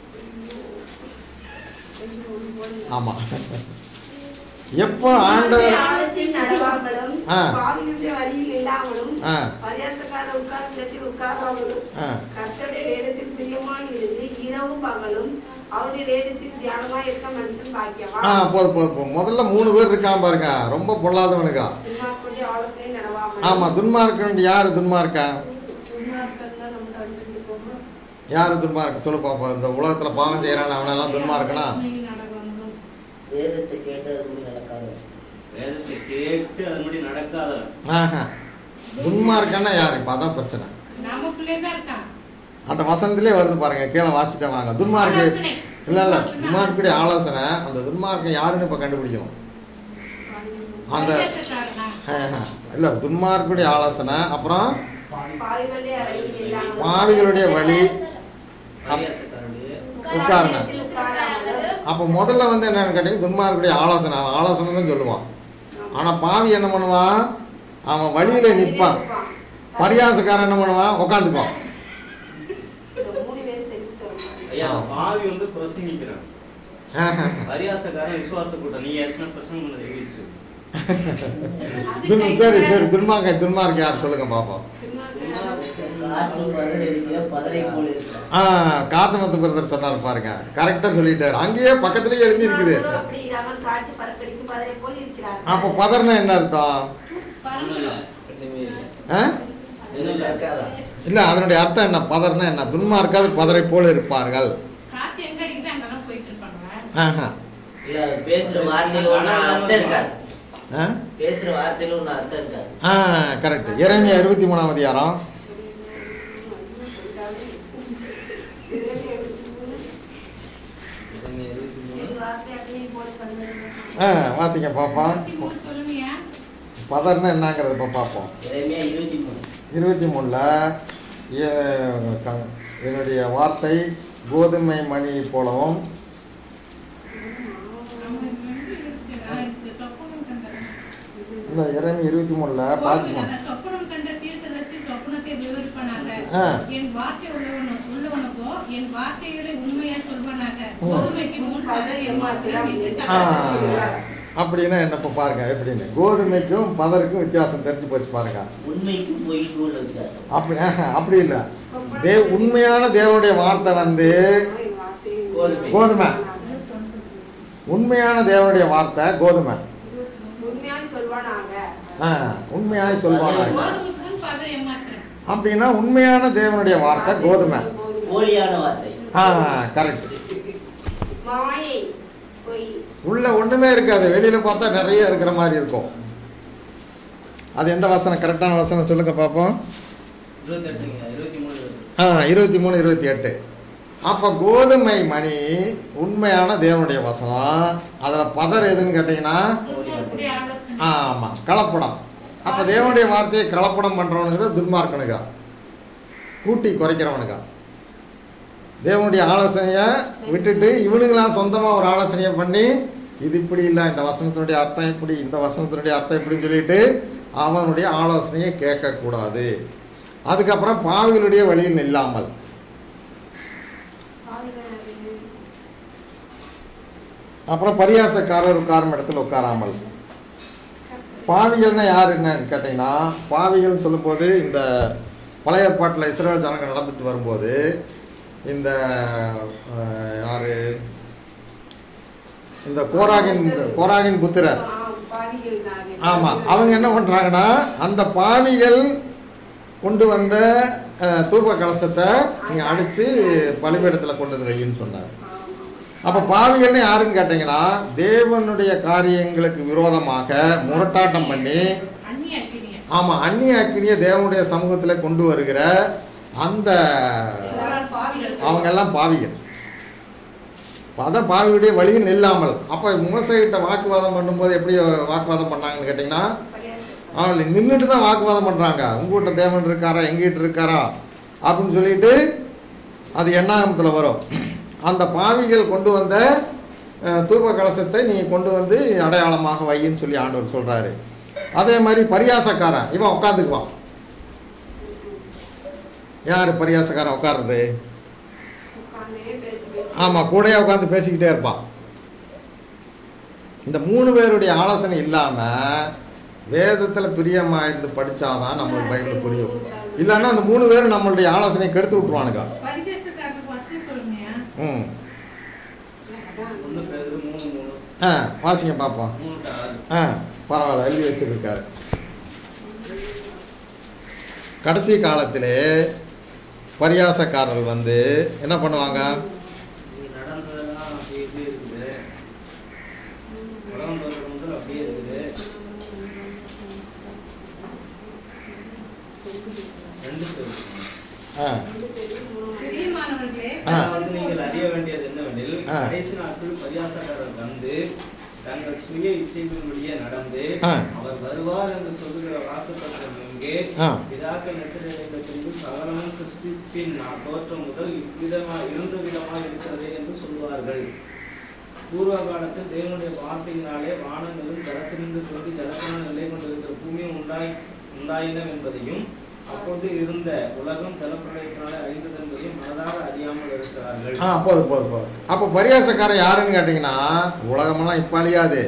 ஆமாம் எப்போ ஆண்டவர் ஆலோசனை நடவாமலும் ஆ. பாவிகளுடைய வழியில் இல்லாமலும் ஆ. பரியாசக்கார உட்கார்ந்த இடத்தில் உட்காராமலும் ஆ. கர்த்தருடைய வேதத்தில் பிரியமாய் இருந்து இரவும் பகலும் அவருடைய வேதத்தில் தியானமாய் இருக்க மனுஷன் பாக்கியவா ஆ போதும் போதும் போதும் முதல்ல மூணு பேர் இருக்கான் பாருங்க ரொம்ப பொல்லாதவனுக்கா துன்மார்க்கருடைய ஆலோசனை நடவாமல் ஆமாம் துன்மார்க்கன் யார் துன்மார்க்கா துன்மார்க்கர்னா நம்ம கண்டுபிடிப்போமா யார் துன்மார்க்க சொல்லு பாப்போம் இந்த உலகத்தில் பாவம் செய்கிறான் அவனெல்லாம் துன்மார்க்கனா நடக்கணும் வேதத்தை கேட்டு அதுபடி நடக்காது வேதத்தை கேட்டு அதன்படி நடக்காதவன் ஆஹா துன்மார்க்கன்னா யார் இப்போ அதான் பிரச்சனை நமக்குள்ளே தான் இருக்கான் அந்த வசனத்திலே வருது பாருங்க கீழே வாசிட்டே வாங்க துன்மார்க்கு ஆலோசனை. இல்லை இல்லை துன்மார்க்குடைய ஆலோசனை அந்த துன்மார்க்கம் யாருன்னு இப்போ கண்டுபிடிக்கணும் அந்த பரியாசக்காரனா? இல்லை துன்மார்க்குடைய ஆலோசனை அப்புறம் பாவிகளுடைய வழியில் இல்லாமலும் பாவிகளுடைய வழி பரியாசக்காரனுடைய உட்காரணம். இடத்தில் உட்காராமலும் அப்போ முதல்ல வந்து என்னன்னு கேட்டீங்க துன்மார்க்குடைய ஆலோசனை அவன் ஆலோசனை தான் சொல்லுவான் ஆனால் பாவி என்ன பண்ணுவான் அவன் வழியில நிற்பான் பரியாசக்காரன் என்ன பண்ணுவான் உட்காந்துப்பான் இந்த மூணு பேர் செலுத்தி தருவாங்க ஐயா ஆ. பாவி வந்து பிரசங்கிக்கிறான் பரியாசக்காரன் விசுவாச கூட்டம் நீங்க ஏற்கனவே பிரசங்கம் பண்ணது எங்கிச்சு துன் சரி சரி துன்மார்க்க துன்மார்க்க யார் சொல்லுங்க பார்ப்போம் காற்று பதில் இருக்கிற பதரை போல் இருக்கிறார் ஆ காத்தமத்து பிரதர் சொன்னார் பாருங்க கரெக்டாக சொல்லிட்டாரு அங்கேயே பக்கத்துலேயே எழுதி இருக்குது அவர்களோ அப்படி இராமல் காட்டு பறக்கடிக்கும் பதரை போல் இருக்கிறார் அப்போ பதர்னா என்ன அர்த்தம் ஒண்ணும் இல்ல. ஆ எதுவும் இருக்காதா இல்லை அதனுடைய அர்த்தம் என்ன பதர்னா என்ன துன்மார்க்காது பதரை போல இருப்பார்கள் காத்து எங்க அடிக்குது அங்கதான் போயிட்டு இருப்பாங்க ஆஹா இல்ல அது பேசுற வார்த்தையில ஒண்ணு அர்த்தம் இருக்காது ஆ பேசுற வார்த்தையில ஒண்ணு அர்த்தம் இருக்காது ஆ கரெக்ட் இறைமையா இருபத்தி மூணாம் அதிகாரம் இருபத்தி இருபத்தி மூணு வார்த்தை அப்படியே போட்டு பண்ணுறது ஆ வாசிங்க பார்ப்போம் இருபத்தி மூணு சொல்லுங்கயா பதர்னா என்னங்கிறத இப்போ பார்ப்போம் இறைமையா இருபத்தி மூணு இருபத்தி மூணில் என்னுடைய வார்த்தை கோதுமை மணி போலவும் இல்லை இறைமை இருபத்தி மூணில் பார்த்துக்கோங்க சொப்பனம் கண்ட தீர்க்கதரிசி சொப்பனத்தை விவரிப்பானாக ஆ. என் வார்த்தை உள்ளவனு உள்ளவனுக்கோ என் வார்த்தைகளை உண்மையா சொல்வானாக பொறுமைக்கு முன் பதர் ஏமாத்திரம் ஆ அப்படின்னா என்ன இப்போ பாருங்க எப்படின்னு கோதுமைக்கும் பதருக்கும் வித்தியாசம் தெரிஞ்சு போச்சு பாருங்க உண்மைக்கும் பொய்க்கும் உள்ள வித்தியாசம் அப்படி ஆஹா, அப்படி இல்லை தே உண்மையான தேவனுடைய வார்த்தை வந்து கோதுமை. கோதுமை உண்மையான தேவனுடைய வார்த்தை கோதுமை உண்மையாய் சொல்வானாங்க ஆ உண்மையாய் சொல்வானாங்க கோதுமைக்கு முன் பதர் ஏமாத்திரம் அப்படின்னா உண்மையான தேவனுடைய வார்த்தை கோதுமை போலியான வார்த்தை ஆ கரெக்ட் மாயை பொய் உள்ள ஒண்ணுமே இருக்காது வெளியில பார்த்தா நிறைய இருக்கிற மாதிரி இருக்கும் அது எந்த வசனம் கரெக்டான வசனம் சொல்லுங்க பார்ப்போம் இருபத்தெட்டுங்க இருபத்தி மூணு இருபத்தி ஆ இருபத்தி மூணு இருபத்தி எட்டு அப்போ கோதுமை மணி உண்மையான தேவனுடைய வசனம் அதில் பதர் எதுன்னு கேட்டிங்கன்னா முன்னோருடைய ஆலோசனை ஆமாம் கலப்படம் அப்போ தேவனுடைய வார்த்தையை கலப்படம் பண்ணுறவனுக்கு தான் துன்மார்க்கனுக்கா கூட்டி குறைக்கிறவனுக்கா தேவனுடைய ஆலோசனையை விட்டுட்டு இவனுங்களாம் சொந்தமாக ஒரு ஆலோசனையை பண்ணி இது இப்படி இல்லை இந்த வசனத்தினுடைய அர்த்தம் இப்படி இந்த வசனத்தினுடைய அர்த்தம் இப்படின்னு சொல்லிட்டு அவனுடைய ஆலோசனையை கேட்கக்கூடாது அதுக்கப்புறம் பாவிகளுடைய வழியில் இல்லாமல் அப்புறம் பரியாசக்காரர் உட்காரும் இடத்துல உட்காராமல் பாவிகள்னா யார் என்னன்னு கேட்டிங்கன்னா பாவிகள்னு சொல்லும்போது இந்த பழைய ஏற்பாட்டில் இஸ்ரேல் ஜனங்கள் நடந்துட்டு வரும்போது இந்த அஹ், யாரு இந்த கோராகின் கோராகின் புத்திரர் பாவிகள் தானே. ஆமாம் அவங்க என்ன பண்ணுறாங்கன்னா அந்த பாவிகள் கொண்டு வந்த அஹ், தூப கலசத்தை நீங்கள் அடித்து பலிபீடத்தில் கொண்டு வந்து வையின்னு சொன்னார் அப்போ பாவிகள்னு யாருன்னு கேட்டிங்கன்னா தேவனுடைய காரியங்களுக்கு விரோதமாக முரட்டாட்டம் பண்ணி அந்நிய அக்கினிய ஆமாம் அந்நிய அக்கினியை தேவனுடைய சமூகத்தில் கொண்டு வருகிற அந்த எல்லாரும் பாவிகள் அவங்க எல்லாம் பாவிகள் அதான் பாவியுடைய வழியில் நில்லாமல் அப்போ மோசைகிட்ட வாக்குவாதம் பண்ணும்போது எப்படி வாக்குவாதம் பண்ணாங்கன்னு கேட்டிங்கன்னா பரியாசம். அவங்களை நின்றுட்டு தான் வாக்குவாதம் பண்ணுறாங்க உங்ககிட்ட தேவன் இருக்காரா எங்கிட்ட இருக்காரா அப்படின்னு சொல்லிட்டு அது எண்ணாகமத்தில் வரும் அந்த பாவிகள் கொண்டு வந்த அஹ், தூப கலசத்தை நீ கொண்டு வந்து அடையாளமாக வையின்னு சொல்லி ஆண்டவர் சொல்கிறாரு அதே மாதிரி பரியாசக்காரன் இவன் உட்காந்துக்குவான் யார் பரியாசக்காரன் உட்காருறது ஆமாம் கூடயே உட்காந்து பேசிக்கிட்டே இருப்பான் இந்த மூணு பேருடைய ஆலோசனை இல்லாமல் வேதத்தில் பிரியமாக இருந்து படித்தாதான் நம்மளுக்கு பைபிள் புரியும் இல்லைன்னா அந்த மூணு பேரும் நம்மளுடைய ஆலோசனையை கெடுத்து விட்ருவானுங்க பரிகேசக்காரருக்கு வசனம் சொல்லுங்கயா ம் ஒன்று பேர் மூணு மூணு ஆ வாசிங்க பார்ப்போம் மூணு to ஆறு ஆ பரவாயில்ல எழுதி வச்சிருக்காரு கடைசி காலத்திலே பரியாசக்காரர்கள் வந்து என்ன பண்ணுவாங்க இது நடந்ததெல்லாம் அப்படி இப்படி இருக்குது உலகம் பிறகு முதல் அப்படியே இருக்குது ரெண்டு பேர் ஆ பிரியமானவர்களே ஆ. அதாவது நீங்கள் அறிய வேண்டியது என்னவெனில் ஆ. கடைசி நாட்களில் பரியாசக்காரர் வந்து தங்கள் சுய இச்சைகளின்படியே நடந்து ஆ. அவர் வருவார் என்று சொல்லுகிற வாக்குத்தத்தம் எங்கே ஆ. பிதாக்கள் நெற்றிடைந்த பின்பு சகலமும் சிருஷ்டிப்பின் நான் தோற்றம் முதல் இவ்விதமா இருந்த விதமாக இருக்கிறதே என்று சொல்வார்கள் பூர்வ காலத்தில் தேவனுடைய வார்த்தையினாலே வானங்களும் ஜலத்தினின்று தோன்றி ஜலத்தினால் நிலை கொண்டிருக்கிற பூமியும் உண்டாய் உண்டாயின என்பதையும் அப்பொழுது இருந்த உலகம் ஜலப்பிரளயத்தினாலே அழிந்தது என்பதையும் மனதார அறியாமல் இருக்கிறார்கள் ஆ போதும் போதும் போதும் அப்போ பரியாசக்காரன் யாருன்னு கேட்டிங்கன்னா உலகமெல்லாம் இப்போ அழியாது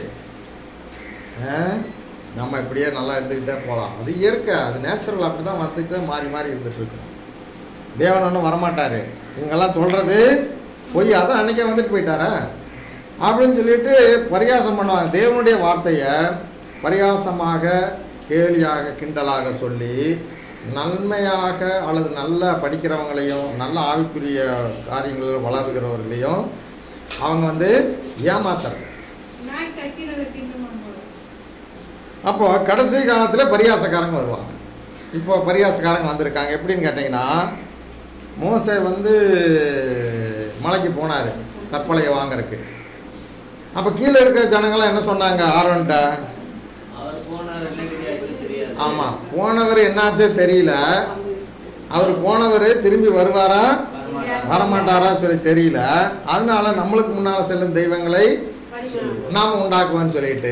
ஆ? நம்ம இப்படியே நல்லா இருந்துக்கிட்டே போகலாம் அது இயற்கை அது நேச்சுரல் அப்படி தான் வந்துக்கிட்டே மாறி மாறி இருந்துட்டு இருக்கோம் தேவன் ஒன்றும் வரமாட்டார் இவங்கெல்லாம் சொல்கிறது பொய் அதான் அன்றைக்கே வந்துட்டு போயிட்டாரா அப்படின்னு சொல்லிட்டு பரியாசம் பண்ணுவாங்க தேவனுடைய வார்த்தையை பரியாசமாக கேலியாக கிண்டலாக சொல்லி நன்மையாக அல்லது நல்லா படிக்கிறவங்களையும் நல்ல ஆவிக்குரிய காரியங்களில் வளர்கிறவர்களையும் அவங்க வந்து ஏமாத்துறாங்க நாய் கக்கினதை தின்னுமான் போல அப்போ கடைசி காலத்தில் பரியாசக்காரங்க வருவாங்க இப்போ பரியாசக்காரங்க வந்திருக்காங்க எப்படின்னு கேட்டிங்கன்னா மோசே வந்து மலைக்கு போனார் கற்பலையை வாங்கறதுக்கு அப்போ கீழே இருக்கிற ஜனங்களாம் என்ன சொன்னாங்க ஆரோன்ட்ட அவர் போனார் என்ன கிடையாச்சு தெரியாது ஆமாம் போனவர் என்னாச்சோ தெரியல அவர் போனவர் திரும்பி வருவாரா வரமாட்டாரா சொல்லி தெரியல அதனால நம்மளுக்கு முன்னால் செல்லும் தெய்வங்களை நாம் உண்டாக்குவோன்னு சொல்லிட்டு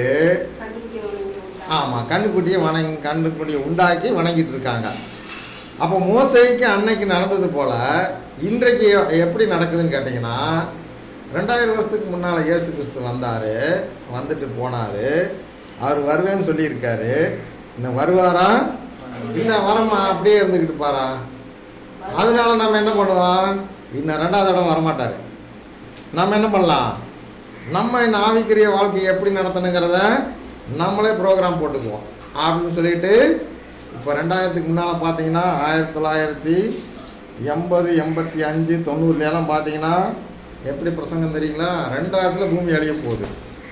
ஆமாம் கண்ணுக்குட்டியை வணங்கி கண்ணுக்குட்டியை உண்டாக்கி வணங்கிட்டு இருக்காங்க அப்போ மோசைக்கு அன்னைக்கு நடந்தது போல் இன்றைக்கு எ- எப்படி நடக்குதுன்னு கேட்டிங்கன்னா ரெண்டாயிரம் வருஷத்துக்கு முன்னால் இயேசு கிறிஸ்து வந்தார் வந்துட்டு போனார் அவர் வருவேன்னு சொல்லியிருக்காரு இன்னும் வருவாரா இல்லை வரமா அப்படியே இருந்துக்கிட்டு பாரா அதனால நம்ம என்ன பண்ணுவோம் இன்னும் ரெண்டாவது இடம் வரமாட்டார் நம்ம என்ன பண்ணலாம் நம்ம இந்த ஆவிக்குரிய வாழ்க்கையை எப்படி நடத்தணுங்கிறத நம்மளே ப்ரோக்ராம் போட்டுக்குவோம் அப்படின்னு சொல்லிட்டு இப்போ ரெண்டாயிரத்துக்கு முன்னால் பார்த்தீங்கன்னா ஆயிரத்தி தொள்ளாயிரத்தி எண்பது எண்பத்தி அஞ்சு தொண்ணூறுலாம் பார்த்தீங்கன்னா எப்படி பிரசங்கம் தெரியுங்களா ரெண்டாயிரத்தில் பூமி அழிய போகுது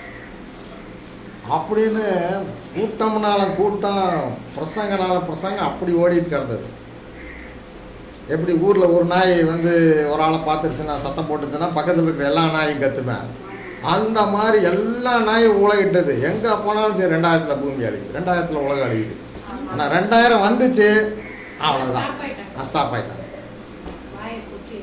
அப்படின்னு கூட்டம்னால கூட்டம் பிரசங்கனால பிரசங்கம் அப்படி ஓடிட்டு கிடந்தது எப்படி ஊரில் ஒரு நாய் வந்து ஒரு ஆளை பார்த்துருச்சுன்னா சத்தம் போட்டுச்சுன்னா பக்கத்தில் இருக்கிற எல்லா நாயும் கத்துமே அந்த மாதிரி எல்லா நாயும் உலகிட்டது எங்கே போனாலும் சரி ரெண்டாயிரத்தில் பூமி அழியுது ரெண்டாயிரத்தில் உலகம் அழியுது ஆனால் ரெண்டாயிரம் வந்துச்சு அவ்வளோதான் Stop ஆயிட்டாங்க. ஸ்டாப் ஆயிட்டாங்க வாயை சுத்தி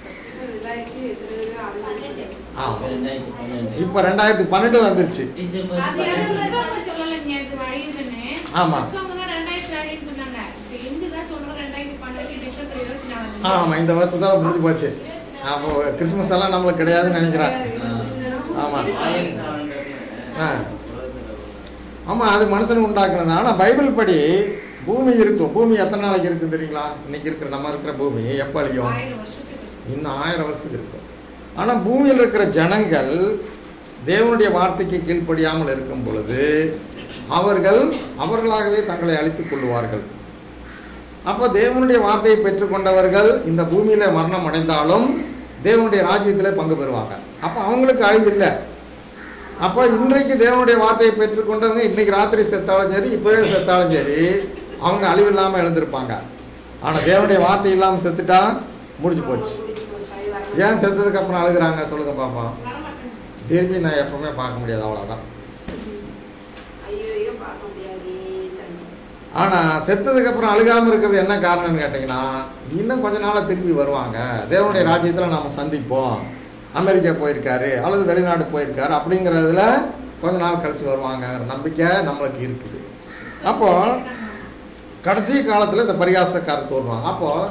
ஆமாம் ரெண்டாயிரத்தி பன்னெண்டு இப்போ ரெண்டாயிரத்தி பன்னெண்டு வந்துருச்சு டிசம்பர் அது யாரும் கிறிஸ்தவங்க சொல்லலைங்க, இது வழியுதுன்னு. ஆமா. கிறிஸ்தவங்க தான் ரெண்டாயிரத்தி அழின்னு சொன்னாங்க. இப்ப இந்து தான் சொல்றோம் ரெண்டாயிரத்தி பன்னெண்டு, டிசம்பர் இருபத்தி நாலு. ஆமாம் இந்த வருஷத்தோட முடிஞ்சு போச்சு அப்போ கிறிஸ்மஸ் எல்லாம் நம்மளுக்கு கிடையாதுன்னு நினைக்கிறேன் ஆமாம் ஆயன் காலண்டர்னு ஆ. உலகத்துல ஆமாம் அது மனுஷனுக்கு உண்டாக்குனது ஆனால் பைபிள் படி பூமி இருக்கும் பூமி எத்தனை நாளைக்கு இருக்கும் தெரியுங்களா இன்னைக்கு இருக்கிற நம்ம இருக்கிற பூமி எப்போ அழியும் ஆயிரம் வருஷத்துக்கு இன்னும் ஆயிரம் வருஷத்துக்கு இருக்கும் ஆனால் பூமியில் இருக்கிற ஜனங்கள் தேவனுடைய வார்த்தைக்கு கீழ்ப்படியாமல் இருக்கும் பொழுது அவர்கள் அவர்களாகவே தங்களை அழித்துக் கொள்வார்கள் அப்போ தேவனுடைய வார்த்தையை பெற்றுக்கொண்டவர்கள் இந்த பூமியில் மரணம் அடைந்தாலும் தேவனுடைய ராஜ்யத்தில் பங்கு பெறுவாங்க அப்போ அவங்களுக்கு அழிவில்லை அப்போ இன்றைக்கு தேவனுடைய வார்த்தையை பெற்றுக்கொண்டவங்க இன்னைக்கு ராத்திரி செத்தாலும் சரி இப்போவே செத்தாலும் சரி அவங்க அழிவில்லாமல் எழுந்திருப்பாங்க ஆனால் தேவனுடைய வார்த்தை இல்லாமல் செத்துட்டா முடிஞ்சு போச்சு ஏன் செத்ததுக்கு அப்புறம் அழுகுறாங்க சொல்லுங்க பாப்போம் வரமாட்டேன் திரும்பி நான் எப்பவுமே பார்க்க முடியாது அவ்வளோதான் ஐயோ பார்க்க முடியாது ஆனால் செத்ததுக்கு அப்புறம் அழுகாமல் இருக்கிறது என்ன காரணம்னு கேட்டிங்கன்னா இன்னும் கொஞ்ச நாளில் திரும்பி வருவாங்க தேவனுடைய ராஜ்யத்தில் நாம் சந்திப்போம் அமெரிக்கா போயிருக்காரு அல்லது வெளிநாடு போயிருக்காரு அப்படிங்கிறதுல கொஞ்ச நாள் கழிச்சு வருவாங்கங்கிற நம்பிக்கை நம்மளுக்கு இருக்குது அப்போது கடைசி காலத்தில் இந்த பரிகாசக்காரர் தோன்றுவாங்க அப்போது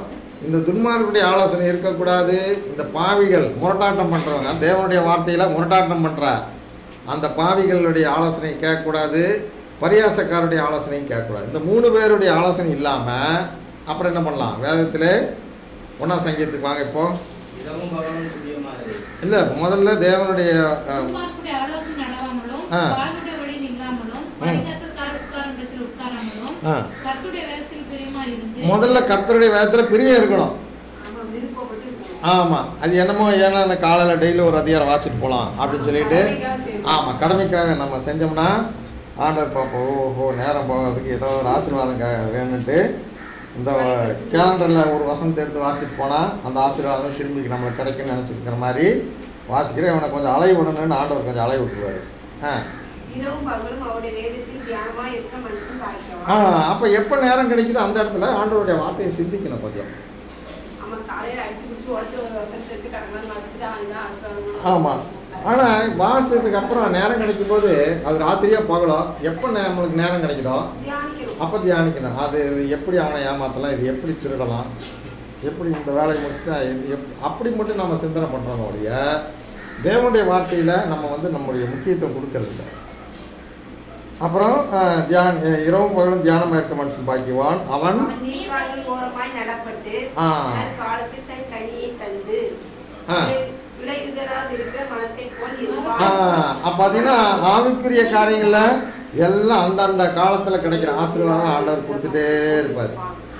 இந்த துன்மார்களுடைய ஆலோசனை இருக்கக்கூடாது இந்த பாவிகள் முரட்டாட்டம் பண்ணுறவங்க தேவனுடைய வார்த்தையில் முரட்டாட்டம் பண்ணுற அந்த பாவிகளுடைய ஆலோசனை கேட்கக்கூடாது பரியாசக்காரருடைய ஆலோசனையும் கேட்கக்கூடாது இந்த மூணு பேருடைய ஆலோசனை இல்லாமல் அப்புறம் என்ன பண்ணலாம் வேதத்தில் ஒன்றா சங்கீதத்துக்கு வாங்க இப்போ இரவும் பகலும் துரியமாக இல்லை முதல்ல தேவனுடைய அஹ், துன்மார்க்குடைய ஆலோசனை நடவாமலும் ஆ. பாலுடைய வழி நில்லாமலும் பரிகாசக்கார உட்காரத்தில் உட்காராமலும் ஆ கர்த்தருடைய வேதத்தில் பிரியமா இருந்து முதல்ல கர்த்தருடைய வேதத்தில் பிரியம் இருக்கணும் ஆமா விருப்பப்பட்டு இருக்கணும். ஆமாம் அது என்னமோ ஏன்னா அந்த காலையில் டெய்லி ஒரு அதிகாரம் வாசிட்டு போகலாம் அப்படின்னு சொல்லிட்டு கடமைக்காக செய்யணும். ஆமாம் கடமைக்காக நம்ம செஞ்சோம்னா ஆண்டவர் பார்ப்போம் ஓஹோ நேரம் போகிறதுக்கு ஏதோ ஒரு ஆசீர்வாதம் க- வேணும்ட்டு இந்த கேலண்டரில் ஒரு வசனத்தை எடுத்து வாசிட்டு போனால் அந்த ஆசீர்வாதம் திரும்பிக்கு நம்மளுக்கு கிடைக்கும்னு நினச்சிருக்கிற மாதிரி வாசிக்கிறேன் இவனை கொஞ்சம் அலைய விடணும்னு ஆண்டவர் கொஞ்சம் அலைய விட்டுருவாரு ஆ இரவும் பகலும் அவருடைய வேதத்தில் தியானமா இருக்கிற மனுஷன் பாய்க்கலாம் ஆ அப்போ எப்போ நேரம் கிடைக்குதோ அந்த இடத்துல ஆண்டவருடைய வார்த்தையை சிந்திக்கணும் கொஞ்சம் ஆமா காலையில அடிச்சு பிடிச்சி உடச்சு ஒரு வருஷத்துக்கு கடமை வாசிச்சுட்டு அதுதான் ஆசீர்வாதம் ஆமாம் ஆனால் வாசிச்சதுக்கு அப்புறம் நேரம் கிடைக்கும் போது அது ராத்திரியா பகலும் எப்போ நம்மளுக்கு நேரம் கிடைக்குதோ தியானிக்கணும் அப்போ தியானிக்கணும் அது எப்படி அவனை ஏமாற்றலாம் இது எப்படி திருடலாம் எப்படி இந்த வேலையை முடிச்சுட்டா இது எப் அப்படி மட்டும் நம்ம சிந்தனை பண்ணுறோம் ஒழிய தேவனுடைய வார்த்தையில் நம்ம வந்து நம்முடைய முக்கியத்துவம் கொடுக்கறது இல்லை அப்புறம் அஹ், தியான் அஹ், இரவும் பகலும் தியானமாக இருக்க மனுஷன் பாக்கியவான் அவன் அவன் நீர்க்கால்கள் ஓரமாய் நடப்பட்டு ஆ. தன் காலத்தில் தன் கனியை தந்து ஆ. விளை- விளைவுதராதிருக்கிற மனத்தை போல் ஆ, இருப்பான் அப்ப பார்த்தீங்கன்னா ஆவிக்குரிய காரியங்களில் எல்லாம் அந்தந்த காலத்தில் கிடைக்கிற ஆசீர்வாதம் ஆண்டவர் கொடுத்துட்டே இருப்பார்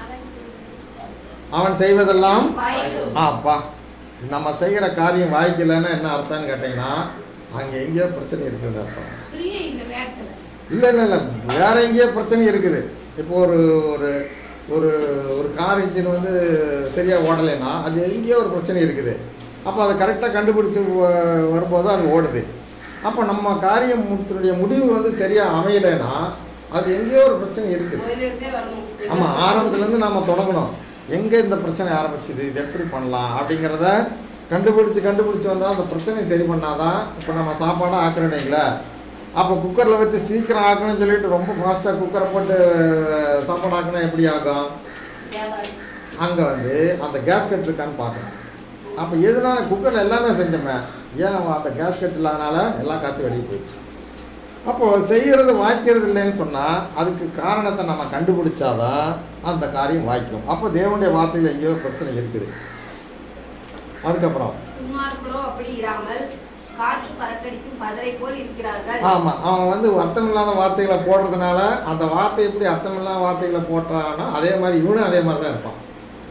அவன் செய்வதெல்லாம் வாய்க்கும். ஆப்பா நம்ம செய்கிற காரியம் வாய்க்கலைன்னா என்ன அர்த்தம்னு கேட்டிங்கன்னா அங்கே எங்கேயோ பிரச்சனை இருக்குதுன்னு அர்த்தம் பிரிய இந்த வேதத்துல இல்லை இல்லை இல்லை வேற எங்கேயோ பிரச்சனை இருக்குது இப்போ ஒரு ஒரு ஒரு ஒரு கார் இன்ஜின் வந்து சரியாக ஓடலைன்னா அது எங்கேயோ ஒரு பிரச்சனை இருக்குது அப்போ அதை கரெக்டாக கண்டுபிடிச்சி வ- வரும்போது அது ஓடுது அப்போ நம்ம காரியம் முடித்தினுடைய முடிவு வந்து சரியாக அமையலைன்னா அது எங்கேயோ ஒரு பிரச்சனை இருக்குது முதல்ல இருந்தே வரணும் ஆமாம் ஆரம்பத்துலேருந்து நாம் தொடங்கணும் எங்கே இந்த பிரச்சனை ஆரம்பிச்சுது இது எப்படி பண்ணலாம் அப்படிங்கிறத கண்டுபிடிச்சு கண்டுபிடிச்சு வந்தால் அந்த பிரச்சனையை சரி பண்ணாதான் இப்போ நம்ம சாப்பாடாக ஆக்குறீங்களே அப்போ குக்கரில் வச்சு சீக்கிரம் ஆக்கணும்னு சொல்லிட்டு ரொம்ப ஃபாஸ்ட்டாக குக்கரை போட்டு சாப்பாடு ஆக்கினா எப்படி ஆகும் வியாபாரம். அங்கே வந்து அந்த கேஸ்கட் இருக்கான்னு பார்க்கணும் அப்போ எதனால குக்கரில் எல்லாமே செஞ்சோமே ஏன் அந்த கேஸ்கட் இல்லாதனால எல்லாம் காற்று வெளியே போயிடுச்சு அப்போது செய்கிறது வாய்க்கிறது இல்லைன்னு சொன்னால் அதுக்கு காரணத்தை நம்ம கண்டுபிடிச்சாதான் அந்த காரியம் வாய்க்கும் அப்போ தேவனுடைய வார்த்தையில் எங்கேயோ பிரச்சனை இருக்குது அதுக்கப்புறம் துன்மார்க்கரோ அப்படி இராமல் காற்று பறக்கடிக்கும் பதரை போல் இருக்கிறார்கள் ஆமாம் அவன் வந்து அர்த்தமில்லாத வார்த்தைகளை போடுறதுனால அந்த வார்த்தை எப்படி அர்த்தமில்லாத வார்த்தைகளை போட்டான்னா அதே மாதிரி இவனும் அதே மாதிரி தான் இருப்பான்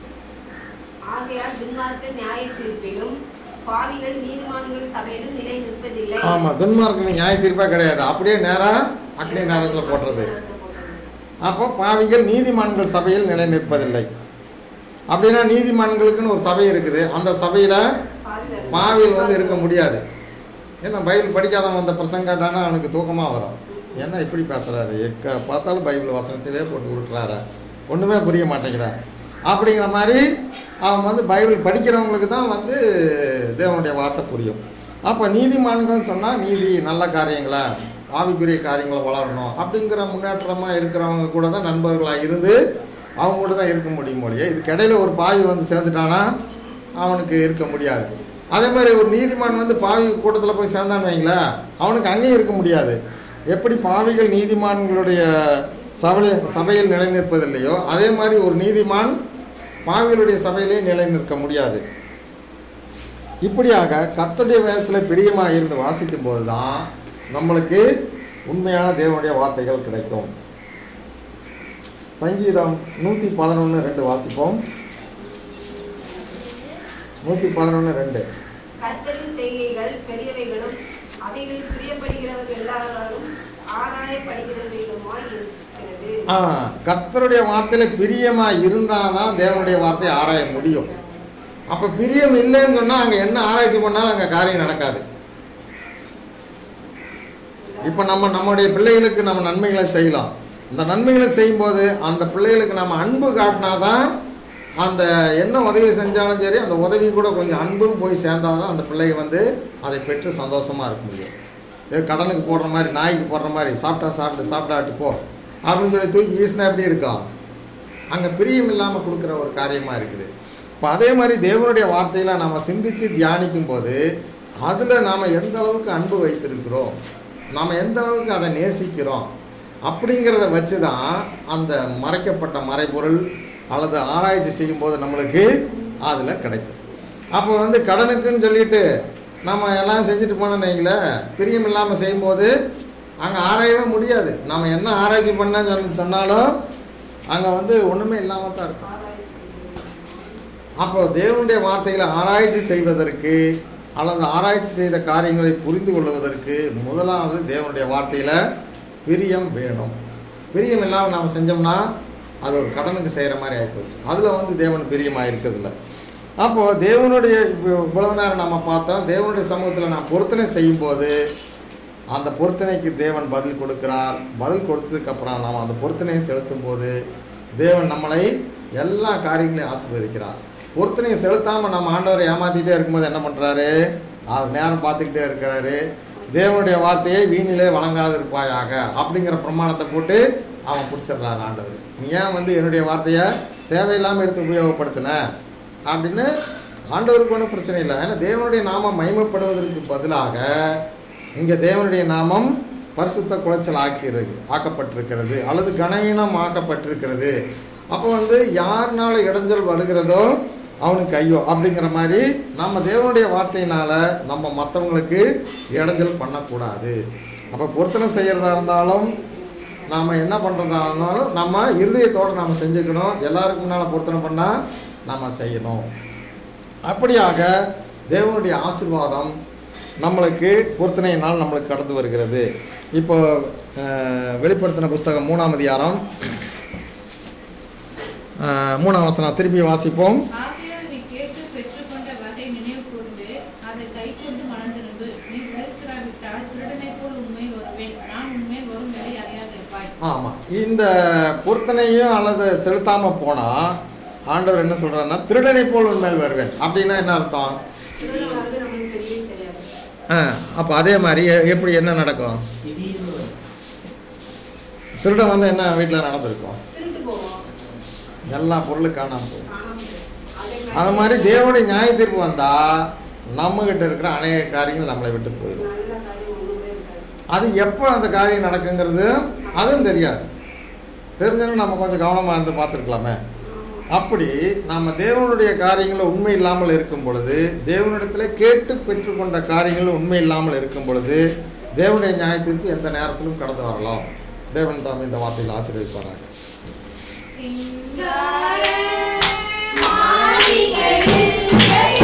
ஆகையால் துன்மார்க்கர் நியாய தீர்ப்பிலும் பாவிகள் நீதிமான்கள் சபையிலும் நிலை நிற்பதில்லை ஆமாம் துன்மார்க்கு நியாய தீர்ப்பாக கிடையாது அப்படியே நேராக அக்னி நேரத்தில் போடுறது அப்போ பாவிகள் நீதிமான்கள் சபையில் நிலை நிற்பதில்லை அப்படின்னா நீதிமான்களுக்குன்னு ஒரு சபை இருக்குது அந்த சபையில் பாவிகள் பாவிகள் வந்து இருக்க முடியாது ஏன்னா பைபிள் படிக்காதவன் வந்த பிரசங்க கேட்டானா அவனுக்கு தூக்கமாக வரும் என்ன இப்படி பேசுகிறாரு எக்க பார்த்தாலும் பைபிள் வசனத்திலே போட்டு உருட்டுறாரு ஒன்றுமே புரிய மாட்டேங்கிறா அப்படிங்கிற மாதிரி அவன் வந்து பைபிள் படிக்கிறவங்களுக்கு தான் வந்து தேவனுடைய வார்த்தை புரியும் அப்போ நீதிமான்கள்னு சொன்னால் நீதி நல்ல காரியங்களை ஆவிக்குரிய காரியங்களை வளரணும் அப்படிங்கிற முன்னேற்றமாக இருக்கிறவங்க கூட தான் நண்பர்களாக இருந்து அவங்க கூட தான் இருக்க முடியும் மொழியே இதுக்கு இடையில ஒரு பாவி வந்து சேர்ந்துட்டானா அவனுக்கு இருக்க முடியாது அதே மாதிரி ஒரு நீதிமான் வந்து பாவி கூட்டத்தில் போய் சேர்ந்தான்னு வைங்களேன் அவனுக்கு அங்கேயும் இருக்க முடியாது எப்படி பாவிகள் நீதிமான்களுடைய சபை சபையில் நிலை நிற்பதில்லையோ அதே மாதிரி ஒரு நீதிமான் பாவிகளுடைய சபையிலே நிலை நிற்க முடியாது இப்படியாக கர்த்தருடைய வேதத்தில் பிரியமாக இருந்து வாசிக்கும் போது தான் நம்மளுக்கு உண்மையான தேவனுடைய வார்த்தைகள் கிடைக்கும் சங்கீதம் நூற்றி பதினொன்று ரெண்டு வாசிப்போம் நூற்றி பதினொன்று ரெண்டு கர்த்தரின் செய்கைகள் பெரியவைகளும் அவைகளில் பிரியப்படுகிறவர்கள் எல்லாராலும் ஆராயப்படுகிறவைகளுமாய் இருக்கிறது ஆ கர்த்தருடைய வார்த்தையில் பிரியமாக இருந்தால் தான் தேவனுடைய வார்த்தையை ஆராய முடியும் அப்போ பிரியம் இல்லைன்னு சொன்னால் அங்கே என்ன ஆராய்ச்சி பண்ணாலும் அங்கே காரியம் நடக்காது இப்போ நம்ம நம்முடைய பிள்ளைகளுக்கு நம்ம நன்மைகளை செய்யலாம் இந்த நன்மைகளை செய்யும்போது அந்த பிள்ளைகளுக்கு நம்ம அன்பு காட்டினாதான் அந்த என்ன உதவி செஞ்சாலும் சரி அந்த உதவி கூட கொஞ்சம் அன்பும் போய் சேர்ந்தாதான் அந்த பிள்ளைங்க வந்து அதை பெற்று சந்தோஷமாக இருக்க முடியும் இது கடனுக்கு போடுற மாதிரி நாய்க்கு போடுற மாதிரி சாப்பிட்டா சாப்பிட்டு சாப்பிட்டாட்டு போ அப்படின்னு சொல்லி தூக்கி வீசினா எப்படி இருக்கும் அங்கே பிரியம் இல்லாமல் கொடுக்குற ஒரு காரியமாக இருக்குது இப்போ அதே மாதிரி தேவனுடைய வார்த்தையில் நாம் சிந்தித்து தியானிக்கும் போது அதில் நாம் எந்த அளவுக்கு அன்பு வைத்திருக்கிறோம் நாம் எந்த அளவுக்கு அதை நேசிக்கிறோம் அப்படிங்கிறத வச்சு தான் அந்த மறைக்கப்பட்ட மறைபொருள் அல்லது ஆராய்ச்சி செய்யும்போது நம்மளுக்கு அதில் கிடைக்கும் அப்போ வந்து கடனுக்குன்னு சொல்லிட்டு நம்ம எல்லாம் செஞ்சுட்டு போனோம்னு வைங்களேன் பிரியம் இல்லாமல் செய்யும்போது அங்கே ஆராயவே முடியாது நம்ம என்ன ஆராய்ச்சி பண்ண சொல்லி சொன்னாலும் அங்கே வந்து ஒன்றுமே இல்லாமல் தான் இருக்கும் அப்போ தேவனுடைய வார்த்தைகளை ஆராய்ச்சி செய்வதற்கு அல்லது ஆராய்ச்சி செய்த காரியங்களை புரிந்து கொள்வதற்கு முதலாவது தேவனுடைய வார்த்தையில் பிரியம் வேணும் பிரியம் இல்லாமல் நாம் செஞ்சோம்னா அது ஒரு கடனுக்கு செய்கிற மாதிரி ஆகிப்போச்சு அதில் வந்து தேவன் பிரியமாக இருக்கிறதில்ல அப்போது தேவனுடைய இப்போ இவ்வளவு நேரம் நம்ம பார்த்தோம் தேவனுடைய சமூகத்தில் நான் பொருத்தனை செய்யும்போது அந்த பொருத்தனைக்கு தேவன் பதில் கொடுக்கிறார் பதில் கொடுத்ததுக்கப்புறம் நாம் அந்த பொருத்தனையை செலுத்தும் போது தேவன் நம்மளை எல்லா காரியங்களையும் ஆசீர்வதிக்கிறார் பொருத்தனையை செலுத்தாமல் நம்ம ஆண்டவரை ஏமாற்றிட்டே இருக்கும்போது என்ன பண்ணுறாரு அவர் நேரம் பார்த்துக்கிட்டே இருக்கிறாரு தேவனுடைய வார்த்தையை வீணிலே வழங்காது இருப்பாயாக அப்படிங்கிற பிரமாணத்தை போட்டு அவன் பிடிச்சிடுறாரு ஆண்டவர் நீ ஏன் வந்து என்னுடைய வார்த்தையை தேவையில்லாமல் எடுத்து உபயோகப்படுத்தின அப்படின்னு ஆண்டவருக்கு ஒன்றும் பிரச்சனை இல்லை ஏன்னா தேவனுடைய நாமம் மகிமைப்படுவதற்கு பதிலாக இங்கே தேவனுடைய நாமம் பரிசுத்த குலைச்சல் ஆக்கிறது ஆக்கப்பட்டிருக்கிறது அல்லது கனவீனம் ஆக்கப்பட்டிருக்கிறது அப்போ வந்து யாருனால இடைஞ்சல் வருகிறதோ அவனுக்கு ஐயோ அப்படிங்கிற மாதிரி நம்ம தேவனுடைய வார்த்தையினால் நம்ம மற்றவங்களுக்கு இடைஞ்சல் பண்ணக்கூடாது அப்போ பொருத்தனை செய்கிறதா இருந்தாலும் நாம் என்ன பண்ணுறதா இருந்தாலும் நம்ம இருதயத்தோடு நம்ம செஞ்சுக்கணும் எல்லாருக்கும் முன்னால் பொருத்தனை பண்ணால் நம்ம செய்யணும் அப்படியாக தேவனுடைய ஆசீர்வாதம் நம்மளுக்கு பொருத்தனையினால் நம்மளுக்கு கடந்து வருகிறது இப்போ அஹ், வெளிப்படுத்தின புஸ்தகம் மூணாம் அதிகாரம் அஹ், மூணாம் வசனம் திரும்பி வாசிப்போம் ஆகையால் நீ கேட்டு பெற்றுக்கொண்ட வகை நினைவு கூர்ந்து அதை கைக்கொண்டு மணந்திருந்து நீ விளக்கிறாவிட்டால் திருடனைப் போல் உண்மையில் வருவேன் நான் உண்மையில் வரும் வேலை அறியாதிருப்பாய் ஆமாம் இந்த பொருத்தனையும் அல்லது செலுத்தாமல் போனால் ஆண்டவர் என்ன சொல்கிறாருன்னா திருடனை போல் உண்மையில் வருவேன் அப்படின்னா என்ன அர்த்தம் திருடன் வர்றது நம்மளுக்கு தெரியவே தெரியாது ஆ அப்போ அதே மாதிரி எ- எப்படி என்ன நடக்கும் திடீர்னு திருடன் வந்து என்ன வீட்டில் நடந்திருக்கும் திருட்டு போவோம் எல்லா பொருளும் காணாமல் போகும் காணாம போயிடும். அதே அது மாதிரி தேவனுடைய நியாய தீர்ப்பு வந்தால் நம்மகிட்ட இருக்கிற அநேக காரியங்கள் நம்மளை விட்டு போயிடும் நல்ல காரியம் ஒண்ணுமே இருக்காது அது எப்போ அந்த காரியம் நடக்குங்கிறது அதுவும் தெரியாது தெரிஞ்சதும் நம்ம கொஞ்சம் கவனமாக இருந்து பார்த்துருக்கலாமே அப்படி நம்ம தேவனுடைய காரியங்கள் உண்மை இல்லாமல் இருக்கும் பொழுது தேவனிடத்தில் கேட்டு பெற்றுக்கொண்ட காரியங்கள் உண்மை இல்லாமல் இருக்கும் பொழுது தேவனுடைய நியாய தீர்ப்பு எந்த நேரத்திலும் கடந்து வரலாம் தேவன் தாம் இந்த வார்த்தையில் ஆசீர்வதிப்பாராக சிங்கார மாளிகையில்